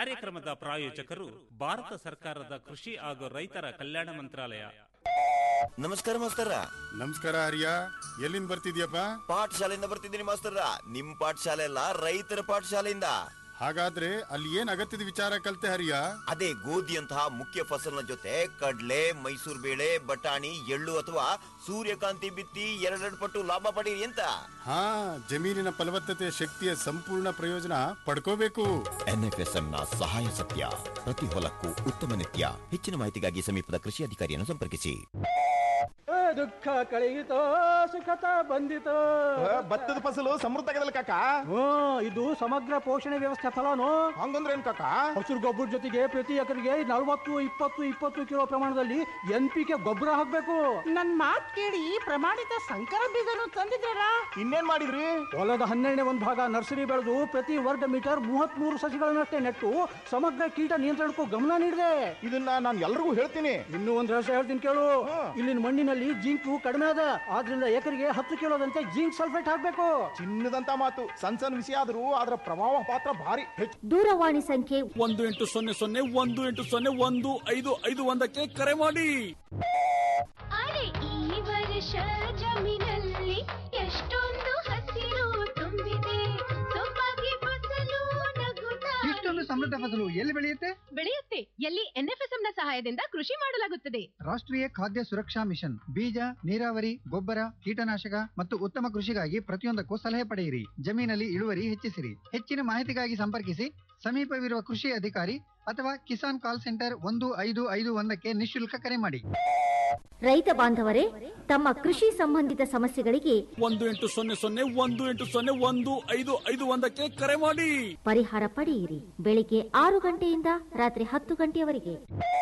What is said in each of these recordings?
ಕಾರ್ಯಕ್ರಮದ ಪ್ರಾಯೋಜಕರು ಭಾರತ ಸರ್ಕಾರದ ಕೃಷಿ ಹಾಗೂ ರೈತರ ಕಲ್ಯಾಣ ಮಂತ್ರಾಲಯ ನಮಸ್ಕಾರ ಮಾಸ್ತರ ನಮಸ್ಕಾರ ಹರಿಯ ಎಲ್ಲಿಂದ ಬರ್ತಿದ್ಯಪ್ಪ ಪಾಠಶಾಲೆಯಿಂದ ಬರ್ತಿದ್ದೀನಿ ಮಾಸ್ತರ ನಿಮ್ ಪಾಠಶಾಲೆ ಅಲ್ಲ ರೈತರ ಪಾಠಶಾಲೆಯಿಂದ ಹಾಗಾದ್ರೆ ಅಲ್ಲಿ ಏನ್ ಅಗತ್ಯದ ವಿಚಾರ ಕಲ್ತೆ ಹರಿಯ ಅದೇ ಗೋಧಿಯಂತಹ ಮುಖ್ಯ ಫಸಲಿನ ಜೊತೆ ಕಡ್ಲೆ ಮೈಸೂರು ಬೇಳೆ ಬಟಾಣಿ ಎಳ್ಳು ಅಥವಾ ಸೂರ್ಯಕಾಂತಿ ಬಿತ್ತಿ ಎರಡೆರಡು ಪಟ್ಟು ಲಾಭ ಪಡೀರಿ ಅಂತ ಹಾ ಜಮೀನಿನ ಫಲವತ್ತತೆ ಶಕ್ತಿಯ ಸಂಪೂರ್ಣ ಪ್ರಯೋಜನ ಪಡ್ಕೋಬೇಕು ಎನ್ಎಫ್ಎಸ್ಎಂ ನ ಸಹಾಯ ಸತ್ಯ ಪ್ರತಿ ಹೊಲಕ್ಕೂ ಉತ್ತಮ ನಿತ್ಯ ಹೆಚ್ಚಿನ ಮಾಹಿತಿಗಾಗಿ ಸಮೀಪದ ಕೃಷಿ ಅಧಿಕಾರಿಯನ್ನು ಸಂಪರ್ಕಿಸಿ ದುಃಖ ಕಳೆಯಿತೋ ಸುಖತ ಬಂದಿತೋ ಭತ್ತದ ಫಸಲು ಸಮೃದ್ಧ ಆಗದಲ್ಲ ಕಾಕ ಹ್ಮ್ ಇದು ಸಮಗ್ರ ಪೋಷಣೆ ವ್ಯವಸ್ಥೆ ಫಲನು ಹಂಗಂದ್ರೆ ಏನ್ ಕಾಕ ಹಸಿರು ಗೊಬ್ಬರ ಜೊತೆಗೆ ಪ್ರತಿ ಎಕರೆಗೆ ನಲವತ್ತು ಇಪ್ಪತ್ತು ಇಪ್ಪತ್ತು ಕಿಲೋ ಪ್ರಮಾಣದಲ್ಲಿ ಎನ್ ಪಿ ಕೆ ಗೊಬ್ಬರ ಹಾಕ್ಬೇಕು ನನ್ ಮಾತ್ ಕೇಳಿ ಪ್ರಮಾಣಿತ ಸಂಕರ ಬೀಜನು ತಂದಿದ್ದೀರಾ ಇನ್ನೇನ್ ಮಾಡಿದ್ರಿ ಹೊಲದ ಹನ್ನೆರಡನೇ ಒಂದು ಭಾಗ ನರ್ಸರಿ ಬೆಳೆದು ಪ್ರತಿ ವರ್ಗ ಮೀಟರ್ ಮೂವತ್ತ್ ಮೂರು ಸಸಿಗಳನ್ನಷ್ಟೇ ನೆಟ್ಟು ಸಮಗ್ರ ಕೀಟ ನಿಯಂತ್ರಣಕ್ಕೂ ಗಮನ ನೀಡಿದೆ ಇದನ್ನ ನಾನು ಎಲ್ರಿಗೂ ಹೇಳ್ತೀನಿ ಇನ್ನೂ ಒಂದು ರಹಸ್ಯ ಹೇಳ್ತೀನಿ ಕೇಳು ಇಲ್ಲಿನ ಮಣ್ಣಿನಲ್ಲಿ ಜಿಂಕು ಕಡಿಮೆ ಅದ ಆದ್ರಿಂದ ಎಕರೆಗೆ ಹತ್ತು ಕಿಲೋದಂತೆ ಜಿಂಕ್ ಸಲ್ಫೇಟ್ ಹಾಕ್ಬೇಕು ಚಿನ್ನದಂತ ಮಾತು ಸಣ್ಣ ಸಣ್ಣ ವಿಷಯ ಆದ್ರೂ ಅದರ ಪ್ರಭಾವ ಪಾತ್ರ ಭಾರಿ ಹೆಚ್ಚು ದೂರವಾಣಿ ಸಂಖ್ಯೆ ಒಂದು ಎಂಟು ಸೊನ್ನೆ ಸೊನ್ನೆ ಒಂದು ಎಂಟು ಸೊನ್ನೆ ಒಂದು ಐದು ಐದು ಒಂದಕ್ಕೆ ಕರೆ ಮಾಡಿ ಅರೆ ಈ ವರ್ಷ ಜಮೀನಲ್ಲಿ ಎಷ್ಟೊಂದು ಹಸಿರು ತುಂಬಿದೆ ಸೊಬಗೆ ಫಸಲು ನಗುತ್ತಾ ಇಷ್ಟೊಂದು ಸಮೃದ್ಧ ಫಸಲು ಎಲ್ಲಿ ಬೆಳೆಯುತ್ತೆ ಬೆಳೆಯುತ್ತೆ ಎಲ್ಲಿ ಎನ್ಎಫ್ಎಸ್ಎಂ ನ ಸಹಾಯದಿಂದ ಕೃಷಿ ಮಾಡಲಾಗುತ್ತದೆ ರಾಷ್ಟ್ರೀಯ ಖಾದ್ಯ ಸುರಕ್ಷಾ ಮಿಷನ್ ಬೀಜ ನೀರಾವರಿ ಗೊಬ್ಬರ ಕೀಟನಾಶಕ ಮತ್ತು ಉತ್ತಮ ಕೃಷಿಗಾಗಿ ಪ್ರತಿಯೊಂದಕ್ಕೂ ಸಲಹೆ ಪಡೆಯಿರಿ ಜಮೀನಲ್ಲಿ ಇಳುವರಿ ಹೆಚ್ಚಿಸಿರಿ ಹೆಚ್ಚಿನ ಮಾಹಿತಿಗಾಗಿ ಸಂಪರ್ಕಿಸಿ ಸಮೀಪವಿರುವ ಕೃಷಿ ಅಧಿಕಾರಿ ಅಥವಾ ಕಿಸಾನ್ ಕಾಲ್ ಸೆಂಟರ್ ಒಂದು ಐದು ಐದು ಒಂದಕ್ಕೆ ನಿಶುಲ್ಕ ಕರೆ ಮಾಡಿ ರೈತ ಬಾಂಧವರೇ ತಮ್ಮ ಕೃಷಿ ಸಂಬಂಧಿತ ಸಮಸ್ಯೆಗಳಿಗೆ ಒಂದು ಎಂಟು ಸೊನ್ನೆ ಸೊನ್ನೆ ಒಂದು ಎಂಟು ಸೊನ್ನೆ ಒಂದು ಐದು ಐದು ಒಂದಕ್ಕೆ ಕರೆ ಮಾಡಿ ಪರಿಹಾರ ಪಡೆಯಿರಿ ಬೆಳಿಗ್ಗೆ ಆರು ಗಂಟೆಯಿಂದ ರಾತ್ರಿ ಹತ್ತು ಗಂಟೆಯವರೆಗೆ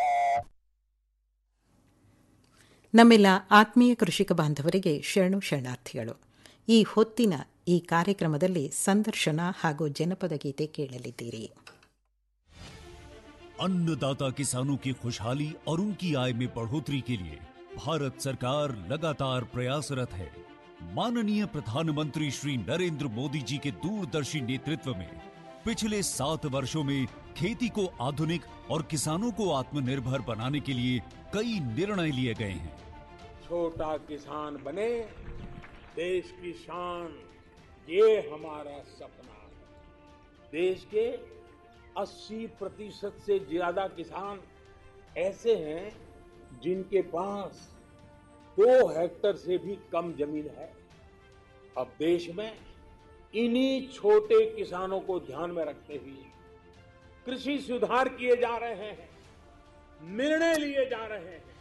ನಮ್ಮೆಲ್ಲ ಆತ್ಮೀಯ ಕೃಷಿಕ ಬಾಂಧವರಿಗೆ ಶರಣು ಶರಣಾರ್ಥಿಗಳು ಈ ಹೊತ್ತಿನ ಈ ಕಾರ್ಯಕ್ರಮದಲ್ಲಿ ಸಂದರ್ಶನ ಹಾಗೂ ಜನಪದ ಗೀತೆ ಕೇಳಲಿದ್ದೀರಿ अन्नदाता किसानों की खुशहाली और उनकी आय में बढ़ोतरी के लिए भारत सरकार लगातार प्रयासरत है माननीय प्रधानमंत्री श्री नरेंद्र मोदी जी के दूरदर्शी नेतृत्व में पिछले सात वर्षों में खेती को आधुनिक और किसानों को आत्मनिर्भर बनाने के लिए कई निर्णय लिए गए हैं छोटा किसान बने देश की शान ये हमारा सपना है देश के 80 प्रतिशत से ज्यादा किसान ऐसे हैं जिनके पास दो हेक्टर से भी कम जमीन है अब देश में इन्हीं छोटे किसानों को ध्यान में रखते हुए कृषि सुधार किए जा रहे हैं निर्णय लिए जा रहे हैं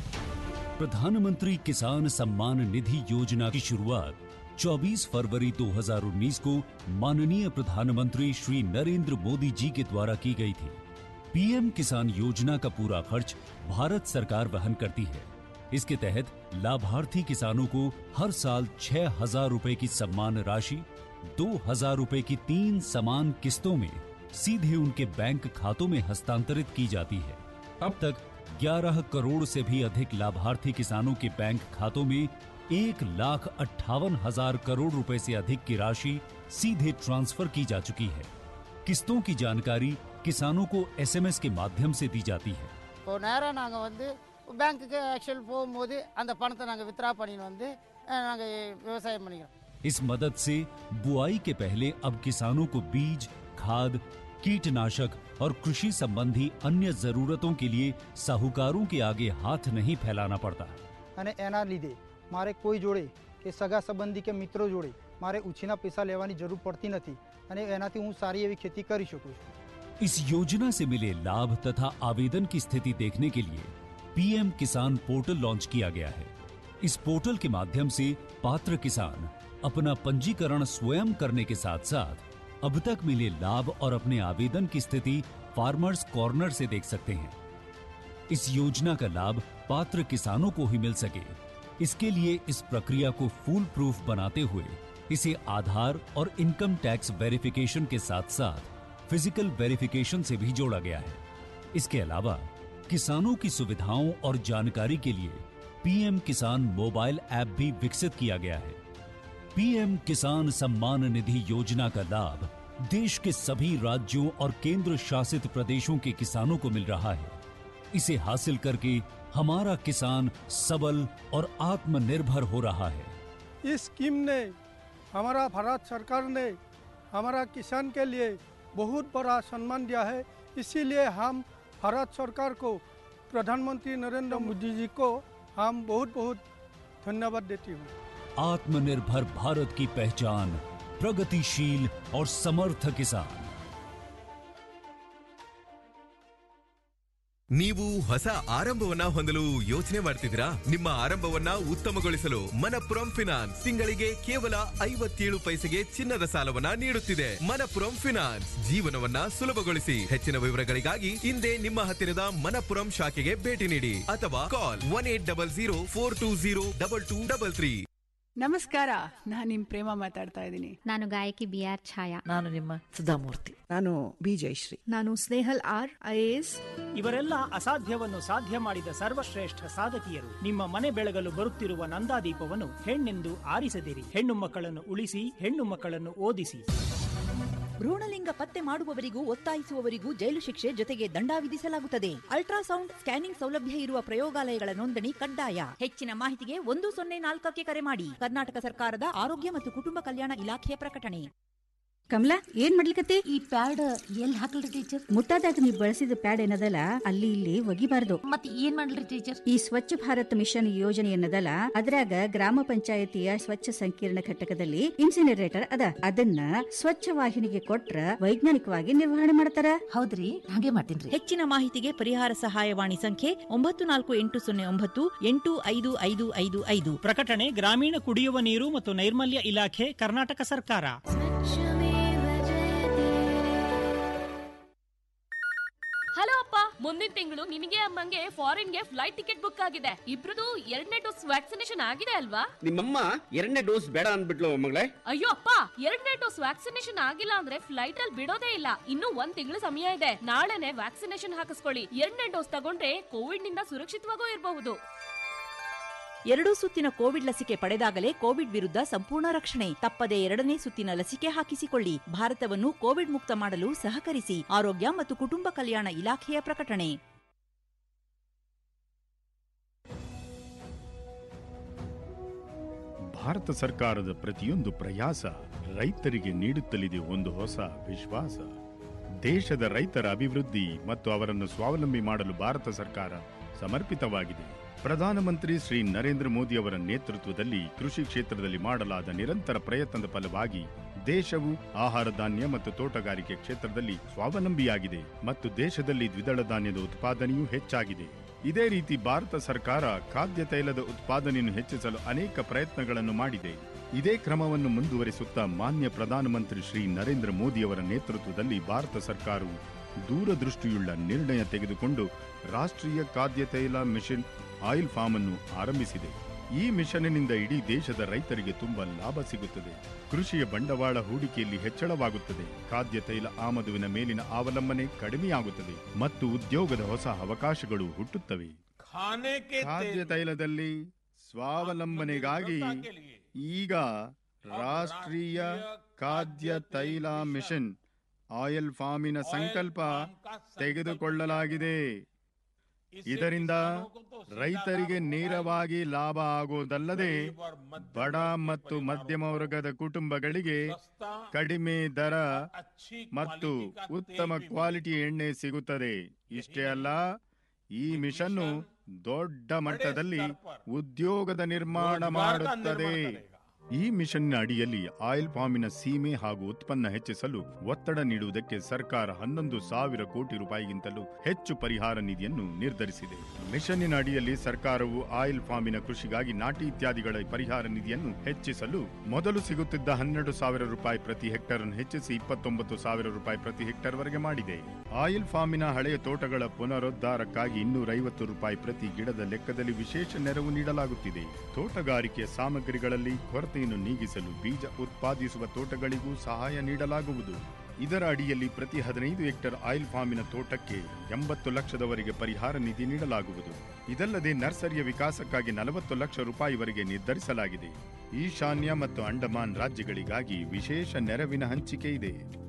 प्रधानमंत्री किसान सम्मान निधि योजना की शुरुआत 24 फरवरी 2019 को माननीय प्रधानमंत्री श्री नरेंद्र मोदी जी के द्वारा की गई थी पीएम किसान योजना का पूरा खर्च भारत सरकार वहन करती है इसके तहत लाभार्थी किसानों को हर साल छह हजार रूपए की सम्मान राशि दो हजार रूपए की तीन समान किस्तों में सीधे उनके बैंक खातों में हस्तांतरित की जाती है अब तक 11 करोड़ से भी अधिक लाभार्थी किसानों के बैंक खातों में एक लाख अट्ठावन हजार करोड़ रुपए से अधिक की राशि सीधे ट्रांसफर की जा चुकी है किस्तों की जानकारी किसानों को एसएमएस के माध्यम से दी जाती है இப்போ நேராக நாங்கள் வந்து பேங்க்குக்கு ஆக்சுவல் போகும்போது அந்த பணத்தை நாங்கள் வித்ரா பண்ணின்னு வந்து நாங்கள் விவசாயம் பண்ணிக்கிறோம் इस मदद से बुआई के पहले अब किसानों को बीज खाद कीटनाशक और कृषि संबंधी अन्य जरूरतों के लिए साहूकारों के आगे हाथ नहीं फैलाना पड़ता અને એના લીધે મારે કોઈ જોડે કે સગા સંબંધી કે મિત્રો જોડે મારે ઉછીના પૈસા લેવાની જરૂર પડતી નથી અને એનાથી હું સારી એવી ખેતી કરી શકું છું इस योजना से मिले लाभ तथा आवेदन की स्थिति देखने के लिए पीएम किसान पोर्टल लॉन्च किया गया है इस पोर्टल के माध्यम से पात्र किसान अपना पंजीकरण स्वयं करने के साथ साथ अब तक मिले लाभ और अपने आवेदन की स्थिति फार्मर्स कॉर्नर से देख सकते हैं इस योजना का लाभ पात्र किसानों को ही मिल सके इसके लिए इस प्रक्रिया को फूल प्रूफ बनाते हुए इसे आधार और इनकम टैक्स वेरिफिकेशन के साथ साथ फिजिकल वेरिफिकेशन से भी जोड़ा गया है इसके अलावा किसानों की सुविधाओं और जानकारी के लिए पीएम किसान मोबाइल ऐप भी विकसित किया गया है पीएम किसान सम्मान निधि योजना का लाभ देश के सभी राज्यों और केंद्र शासित प्रदेशों के किसानों को मिल रहा है इसे हासिल करके हमारा किसान सबल और आत्मनिर्भर हो रहा है इस स्कीम ने हमारा भारत सरकार ने हमारा किसान के लिए बहुत बड़ा सम्मान दिया है इसीलिए हम भारत सरकार को प्रधानमंत्री नरेंद्र मोदी जी को हम बहुत बहुत धन्यवाद देती हूँ आत्मनिर्भर भारत की पहचान प्रगतिशील और समर्थ किसान ನೀವು ಹೊಸ ಆರಂಭವನ್ನ ಹೊಂದಲು ಯೋಚನೆ ಮಾಡ್ತಿದ್ದೀರಾ ನಿಮ್ಮ ಆರಂಭವನ್ನ ಉತ್ತಮಗೊಳಿಸಲು ಮನಪುರಂ ಫಿನಾನ್ಸ್ ತಿಂಗಳಿಗೆ ಕೇವಲ ಐವತ್ತೇಳು ಪೈಸೆಗೆ ಚಿನ್ನದ ಸಾಲವನ್ನ ನೀಡುತ್ತಿದೆ ಮನಪುರಂ ಫಿನಾನ್ಸ್ ಜೀವನವನ್ನ ಸುಲಭಗೊಳಿಸಿ ಹೆಚ್ಚಿನ ವಿವರಗಳಿಗಾಗಿ ಹಿಂದೆ ನಿಮ್ಮ ಹತ್ತಿರದ ಮನಪುರಂ ಶಾಖೆಗೆ ಭೇಟಿ ನೀಡಿ ಅಥವಾ call one eight double zero four two zero double two double three ನಮಸ್ಕಾರ ನಾನು ನಿಮ್ ಪ್ರೇಮ ಮಾತಾಡ್ತಾ ಇದ್ದೀನಿ ನಾನು ಗಾಯಕಿ ಬಿ ಆರ್ ಛಾಯಾ ನಾನು ನಿಮ್ಮ ಸುಧಾಮೂರ್ತಿ ನಾನು ಬಿ ಜಯಶ್ರೀ ನಾನು ಸ್ನೇಹಲ್ ಆರ್ ಐಎಎಸ್ ಇವರೆಲ್ಲ ಅಸಾಧ್ಯವನ್ನು ಸಾಧ್ಯ ಮಾಡಿದ ಸರ್ವಶ್ರೇಷ್ಠ ಸಾಧಕಿಯರು ನಿಮ್ಮ ಮನೆ ಬೆಳಗಲು ಬರುತ್ತಿರುವ ನಂದಾದೀಪವನ್ನು ಹೆಣ್ಣೆಂದು ಆರಿಸದಿರಿ ಹೆಣ್ಣು ಮಕ್ಕಳನ್ನು ಉಳಿಸಿ ಹೆಣ್ಣು ಮಕ್ಕಳನ್ನು ಓದಿಸಿ ಭ್ರೂಣಲಿಂಗ ಪತ್ತೆ ಮಾಡುವವರಿಗೂ ಒತ್ತಾಯಿಸುವವರಿಗೂ ಜೈಲು ಶಿಕ್ಷೆ ಜೊತೆಗೆ ದಂಡ ವಿಧಿಸಲಾಗುತ್ತದೆ ಅಲ್ಟ್ರಾಸೌಂಡ್ ಸ್ಕ್ಯಾನಿಂಗ್ ಸೌಲಭ್ಯ ಇರುವ ಪ್ರಯೋಗಾಲಯಗಳ ನೋಂದಣಿ ಕಡ್ಡಾಯ ಹೆಚ್ಚಿನ ಮಾಹಿತಿಗೆ ಒಂದು ಸೊನ್ನೆ ನಾಲ್ಕಕ್ಕೆ ಕರೆ ಮಾಡಿ ಕರ್ನಾಟಕ ಸರ್ಕಾರದ ಆರೋಗ್ಯ ಮತ್ತು ಕುಟುಂಬ ಕಲ್ಯಾಣ ಇಲಾಖೆಯ ಪ್ರಕಟಣೆ ಕಮಲಾ ಏನ್ ಮಾಡ್ಲಿಕತ್ತೆ ಈ ಪ್ಯಾಡ್ ಎಲ್ಲಿ ಹಾಕಲ್ರಿ ಟೀಚರ್ ಮುಟ್ಟಾದಾಗ ನೀವು ಬಳಸಿದ ಪ್ಯಾಡ್ ಏನದಲ್ಲ ಅಲ್ಲಿ ಇಲ್ಲಿ ಒಗಿಬಾರ್ದು ಮತ್ತೆ ಏನ್ ಮಾಡ್ಲಿ ಟೀಚರ್ ಈ ಸ್ವಚ್ಛ ಭಾರತ್ ಮಿಷನ್ ಯೋಜನೆ ಏನದಲ್ಲ ಅದ್ರಾಗ ಗ್ರಾಮ ಪಂಚಾಯತಿಯ ಸ್ವಚ್ಛ ಸಂಕೀರ್ಣ ಘಟಕದಲ್ಲಿ ಇನ್ಸಿನರೇಟರ್ ಅದ ಅದನ್ನ ಸ್ವಚ್ಛ ವಾಹಿನಿಗೆ ಕೊಟ್ರ ವೈಜ್ಞಾನಿಕವಾಗಿ ನಿರ್ವಹಣೆ ಮಾಡ್ತಾರ ಹೌದ್ರಿ ಹಾಗೆ ಮಾಡ್ತೀನಿ ಹೆಚ್ಚಿನ ಮಾಹಿತಿಗೆ ಪರಿಹಾರ ಸಹಾಯವಾಣಿ ಸಂಖ್ಯೆ ಒಂಬತ್ತು ನಾಲ್ಕು ಎಂಟು ಸೊನ್ನೆ ಒಂಬತ್ತು ಎಂಟು ಐದು ಐದು ಐದು ಐದು ಪ್ರಕಟಣೆ ಗ್ರಾಮೀಣ ಕುಡಿಯುವ ನೀರು ಮತ್ತು ನೈರ್ಮಲ್ಯ ಇಲಾಖೆ ಕರ್ನಾಟಕ ಸರ್ಕಾರ ಹಲೋ ಅಪ್ಪ ಮುಂದಿನ ತಿಂಗಳು ನಿನಗೆ ಅಮ್ಮಂಗೆ ಫಾರಿನ್ಗೆ ಫ್ಲೈಟ್ ಟಿಕೆಟ್ ಬುಕ್ ಆಗಿದೆ ಇಬ್ರದು ಎರಡನೇ ಡೋಸ್ ವ್ಯಾಕ್ಸಿನೇಷನ್ ಆಗಿದೆ ಅಲ್ವಾ ನಿಮ್ಮಮ್ಮ ಎರಡನೇ ಡೋಸ್ ಬೇಡ ಅಂದ್ಬಿಟ್ಲು ಮಗಳೇ ಅಯ್ಯೋ ಅಪ್ಪ ಎರಡನೇ ಡೋಸ್ ವ್ಯಾಕ್ಸಿನೇಷನ್ ಆಗಿಲ್ಲ ಅಂದ್ರೆ ಫ್ಲೈಟ್ ಅಲ್ಲಿ ಬಿಡೋದೇ ಇಲ್ಲ ಇನ್ನು ಒಂದ್ ತಿಂಗಳು ಸಮಯ ಇದೆ ನಾಳೆನೆ ವ್ಯಾಕ್ಸಿನೇಷನ್ ಹಾಕಿಸ್ಕೊಳ್ಳಿ ಎರಡನೇ ಡೋಸ್ ತಗೊಂಡ್ರೆ ಕೋವಿಡ್ ನಿಂದ ಸುರಕ್ಷಿತವಾಗೂ ಇರಬಹುದು ಎರಡೂ ಸುತ್ತಿನ ಕೋವಿಡ್ ಲಸಿಕೆ ಪಡೆದಾಗಲೇ ಕೋವಿಡ್ ವಿರುದ್ಧ ಸಂಪೂರ್ಣ ರಕ್ಷಣೆ ತಪ್ಪದೆ ಎರಡನೇ ಸುತ್ತಿನ ಲಸಿಕೆ ಹಾಕಿಸಿಕೊಳ್ಳಿ ಭಾರತವನ್ನು ಕೋವಿಡ್ ಮುಕ್ತ ಮಾಡಲು ಸಹಕರಿಸಿ ಆರೋಗ್ಯ ಮತ್ತು ಕುಟುಂಬ ಕಲ್ಯಾಣ ಇಲಾಖೆಯ ಪ್ರಕಟಣೆ ಭಾರತ ಸರ್ಕಾರದ ಪ್ರತಿಯೊಂದು ಪ್ರಯಾಸ ರೈತರಿಗೆ ನೀಡುತ್ತಲಿದೆ ಒಂದು ಹೊಸ ವಿಶ್ವಾಸ ದೇಶದ ರೈತರ ಅಭಿವೃದ್ಧಿ ಮತ್ತು ಅವರನ್ನು ಸ್ವಾವಲಂಬಿ ಮಾಡಲು ಭಾರತ ಸರ್ಕಾರ ಸಮರ್ಪಿತವಾಗಿದೆ ಪ್ರಧಾನಮಂತ್ರಿ ಶ್ರೀ ನರೇಂದ್ರ ಮೋದಿ ಅವರ ನೇತೃತ್ವದಲ್ಲಿ ಕೃಷಿ ಕ್ಷೇತ್ರದಲ್ಲಿ ಮಾಡಲಾದ ನಿರಂತರ ಪ್ರಯತ್ನದ ಫಲವಾಗಿ ದೇಶವು ಆಹಾರ ಧಾನ್ಯ ಮತ್ತು ತೋಟಗಾರಿಕೆ ಕ್ಷೇತ್ರದಲ್ಲಿ ಸ್ವಾವಲಂಬಿಯಾಗಿದೆ ಮತ್ತು ದೇಶದಲ್ಲಿ ದ್ವಿದಳ ಧಾನ್ಯದ ಉತ್ಪಾದನೆಯೂ ಹೆಚ್ಚಾಗಿದೆ ಇದೇ ರೀತಿ ಭಾರತ ಸರ್ಕಾರ ಖಾದ್ಯ ತೈಲದ ಉತ್ಪಾದನೆಯನ್ನು ಹೆಚ್ಚಿಸಲು ಅನೇಕ ಪ್ರಯತ್ನಗಳನ್ನು ಮಾಡಿದೆ ಇದೇ ಕ್ರಮವನ್ನು ಮುಂದುವರಿಸುತ್ತಾ ಮಾನ್ಯ ಪ್ರಧಾನಮಂತ್ರಿ ಶ್ರೀ ನರೇಂದ್ರ ಮೋದಿ ಅವರ ನೇತೃತ್ವದಲ್ಲಿ ಭಾರತ ಸರ್ಕಾರವು ದೂರದೃಷ್ಟಿಯುಳ್ಳ ನಿರ್ಣಯ ತೆಗೆದುಕೊಂಡು ರಾಷ್ಟ್ರೀಯ ಖಾದ್ಯ ತೈಲ ಮಿಷನ್ ಆಯಿಲ್ ಫಾರ್ಮ್ ಅನ್ನು ಆರಂಭಿಸಿದೆ ಈ ಮಿಷನ್ನಿನಿಂದ ಇಡೀ ದೇಶದ ರೈತರಿಗೆ ತುಂಬಾ ಲಾಭ ಸಿಗುತ್ತದೆ ಕೃಷಿಯ ಬಂಡವಾಳ ಹೂಡಿಕೆಯಲ್ಲಿ ಹೆಚ್ಚಳವಾಗುತ್ತದೆ ಖಾದ್ಯ ತೈಲ ಆಮದುವಿನ ಮೇಲಿನ ಅವಲಂಬನೆ ಕಡಿಮೆಯಾಗುತ್ತದೆ ಮತ್ತು ಉದ್ಯೋಗದ ಹೊಸ ಅವಕಾಶಗಳು ಹುಟ್ಟುತ್ತವೆ ಖಾದ್ಯ ತೈಲದಲ್ಲಿ ಸ್ವಾವಲಂಬನೆಗಾಗಿ ಈಗ ರಾಷ್ಟ್ರೀಯ ಖಾದ್ಯ ತೈಲ ಮಿಷನ್ ಆಯಿಲ್ ಫಾರ್ಮಿನ ಸಂಕಲ್ಪ ತೆಗೆದುಕೊಳ್ಳಲಾಗಿದೆ ಇದರಿಂದ ರೈತರಿಗೆ ನೇರವಾಗಿ ಲಾಭ ಆಗುವುದಲ್ಲದೆ ಬಡ ಮತ್ತು ಮಧ್ಯಮ ವರ್ಗದ ಕುಟುಂಬಗಳಿಗೆ ಕಡಿಮೆ ದರ ಮತ್ತು ಉತ್ತಮ ಕ್ವಾಲಿಟಿ ಎಣ್ಣೆ ಸಿಗುತ್ತದೆ ಇಷ್ಟೇ ಅಲ್ಲ ಈ ಮಿಷನ್ನು ದೊಡ್ಡ ಮಟ್ಟದಲ್ಲಿ ಉದ್ಯೋಗದ ನಿರ್ಮಾಣ ಮಾಡುತ್ತದೆ ಈ ಮಿಷನ್ನ ಅಡಿಯಲ್ಲಿ ಆಯಿಲ್ ಪಾಮಿನ ಸೀಮೆ ಹಾಗೂ ಉತ್ಪನ್ನ ಹೆಚ್ಚಿಸಲು ಒತ್ತಡ ನೀಡುವುದಕ್ಕೆ ಸರ್ಕಾರ ಹನ್ನೊಂದು ಸಾವಿರ ಕೋಟಿ ರೂಪಾಯಿಗಿಂತಲೂ ಹೆಚ್ಚು ಪರಿಹಾರ ನಿಧಿಯನ್ನು ನಿರ್ಧರಿಸಿದೆ ಮಿಷನ್ನಿನ ಅಡಿಯಲ್ಲಿ ಸರ್ಕಾರವು ಆಯಿಲ್ ಫಾರ್ಮಿನ ಕೃಷಿಗಾಗಿ ನಾಟಿ ಇತ್ಯಾದಿಗಳ ಪರಿಹಾರ ನಿಧಿಯನ್ನು ಹೆಚ್ಚಿಸಲು ಮೊದಲು ಸಿಗುತ್ತಿದ್ದ ಹನ್ನೆರಡು ಸಾವಿರ ರೂಪಾಯಿ ಪ್ರತಿ ಹೆಕ್ಟರ್ ಅನ್ನು ಹೆಚ್ಚಿಸಿ ಇಪ್ಪತ್ತೊಂಬತ್ತು ಸಾವಿರ ರೂಪಾಯಿ ಪ್ರತಿ ಹೆಕ್ಟರ್ ವರೆಗೆ ಮಾಡಿದೆ ಆಯಿಲ್ ಫಾರ್ಮಿನ ಹಳೆಯ ತೋಟಗಳ ಪುನರುದ್ಧಾರಕ್ಕಾಗಿ ಇನ್ನೂರೈವತ್ತು ರೂಪಾಯಿ ಪ್ರತಿ ಗಿಡದ ಲೆಕ್ಕದಲ್ಲಿ ವಿಶೇಷ ನೆರವು ನೀಡಲಾಗುತ್ತಿದೆ ತೋಟಗಾರಿಕೆಯ ಸಾಮಗ್ರಿಗಳಲ್ಲಿ ಕೊರತೆಯನ್ನು ನೀಗಿಸಲು ಬೀಜ ಉತ್ಪಾದಿಸುವ ತೋಟಗಳಿಗೂ ಸಹಾಯ ನೀಡಲಾಗುವುದು ಇದರ ಅಡಿಯಲ್ಲಿ ಪ್ರತಿ ಹದಿನೈದು ಹೆಕ್ಟರ್ ಆಯಿಲ್ ಫಾರ್ಮಿನ ತೋಟಕ್ಕೆ ಎಂಬತ್ತು ಲಕ್ಷದವರೆಗೆ ಪರಿಹಾರ ನಿಧಿ ನೀಡಲಾಗುವುದು ಇದಲ್ಲದೆ ನರ್ಸರಿಯ ವಿಕಾಸಕ್ಕಾಗಿ ನಲವತ್ತು ಲಕ್ಷ ರೂಪಾಯಿವರೆಗೆ ನಿರ್ಧರಿಸಲಾಗಿದೆ ಈಶಾನ್ಯ ಮತ್ತು ಅಂಡಮಾನ್ ರಾಜ್ಯಗಳಿಗಾಗಿ ವಿಶೇಷ ನೆರವಿನ ಹಂಚಿಕೆ ಇದೆ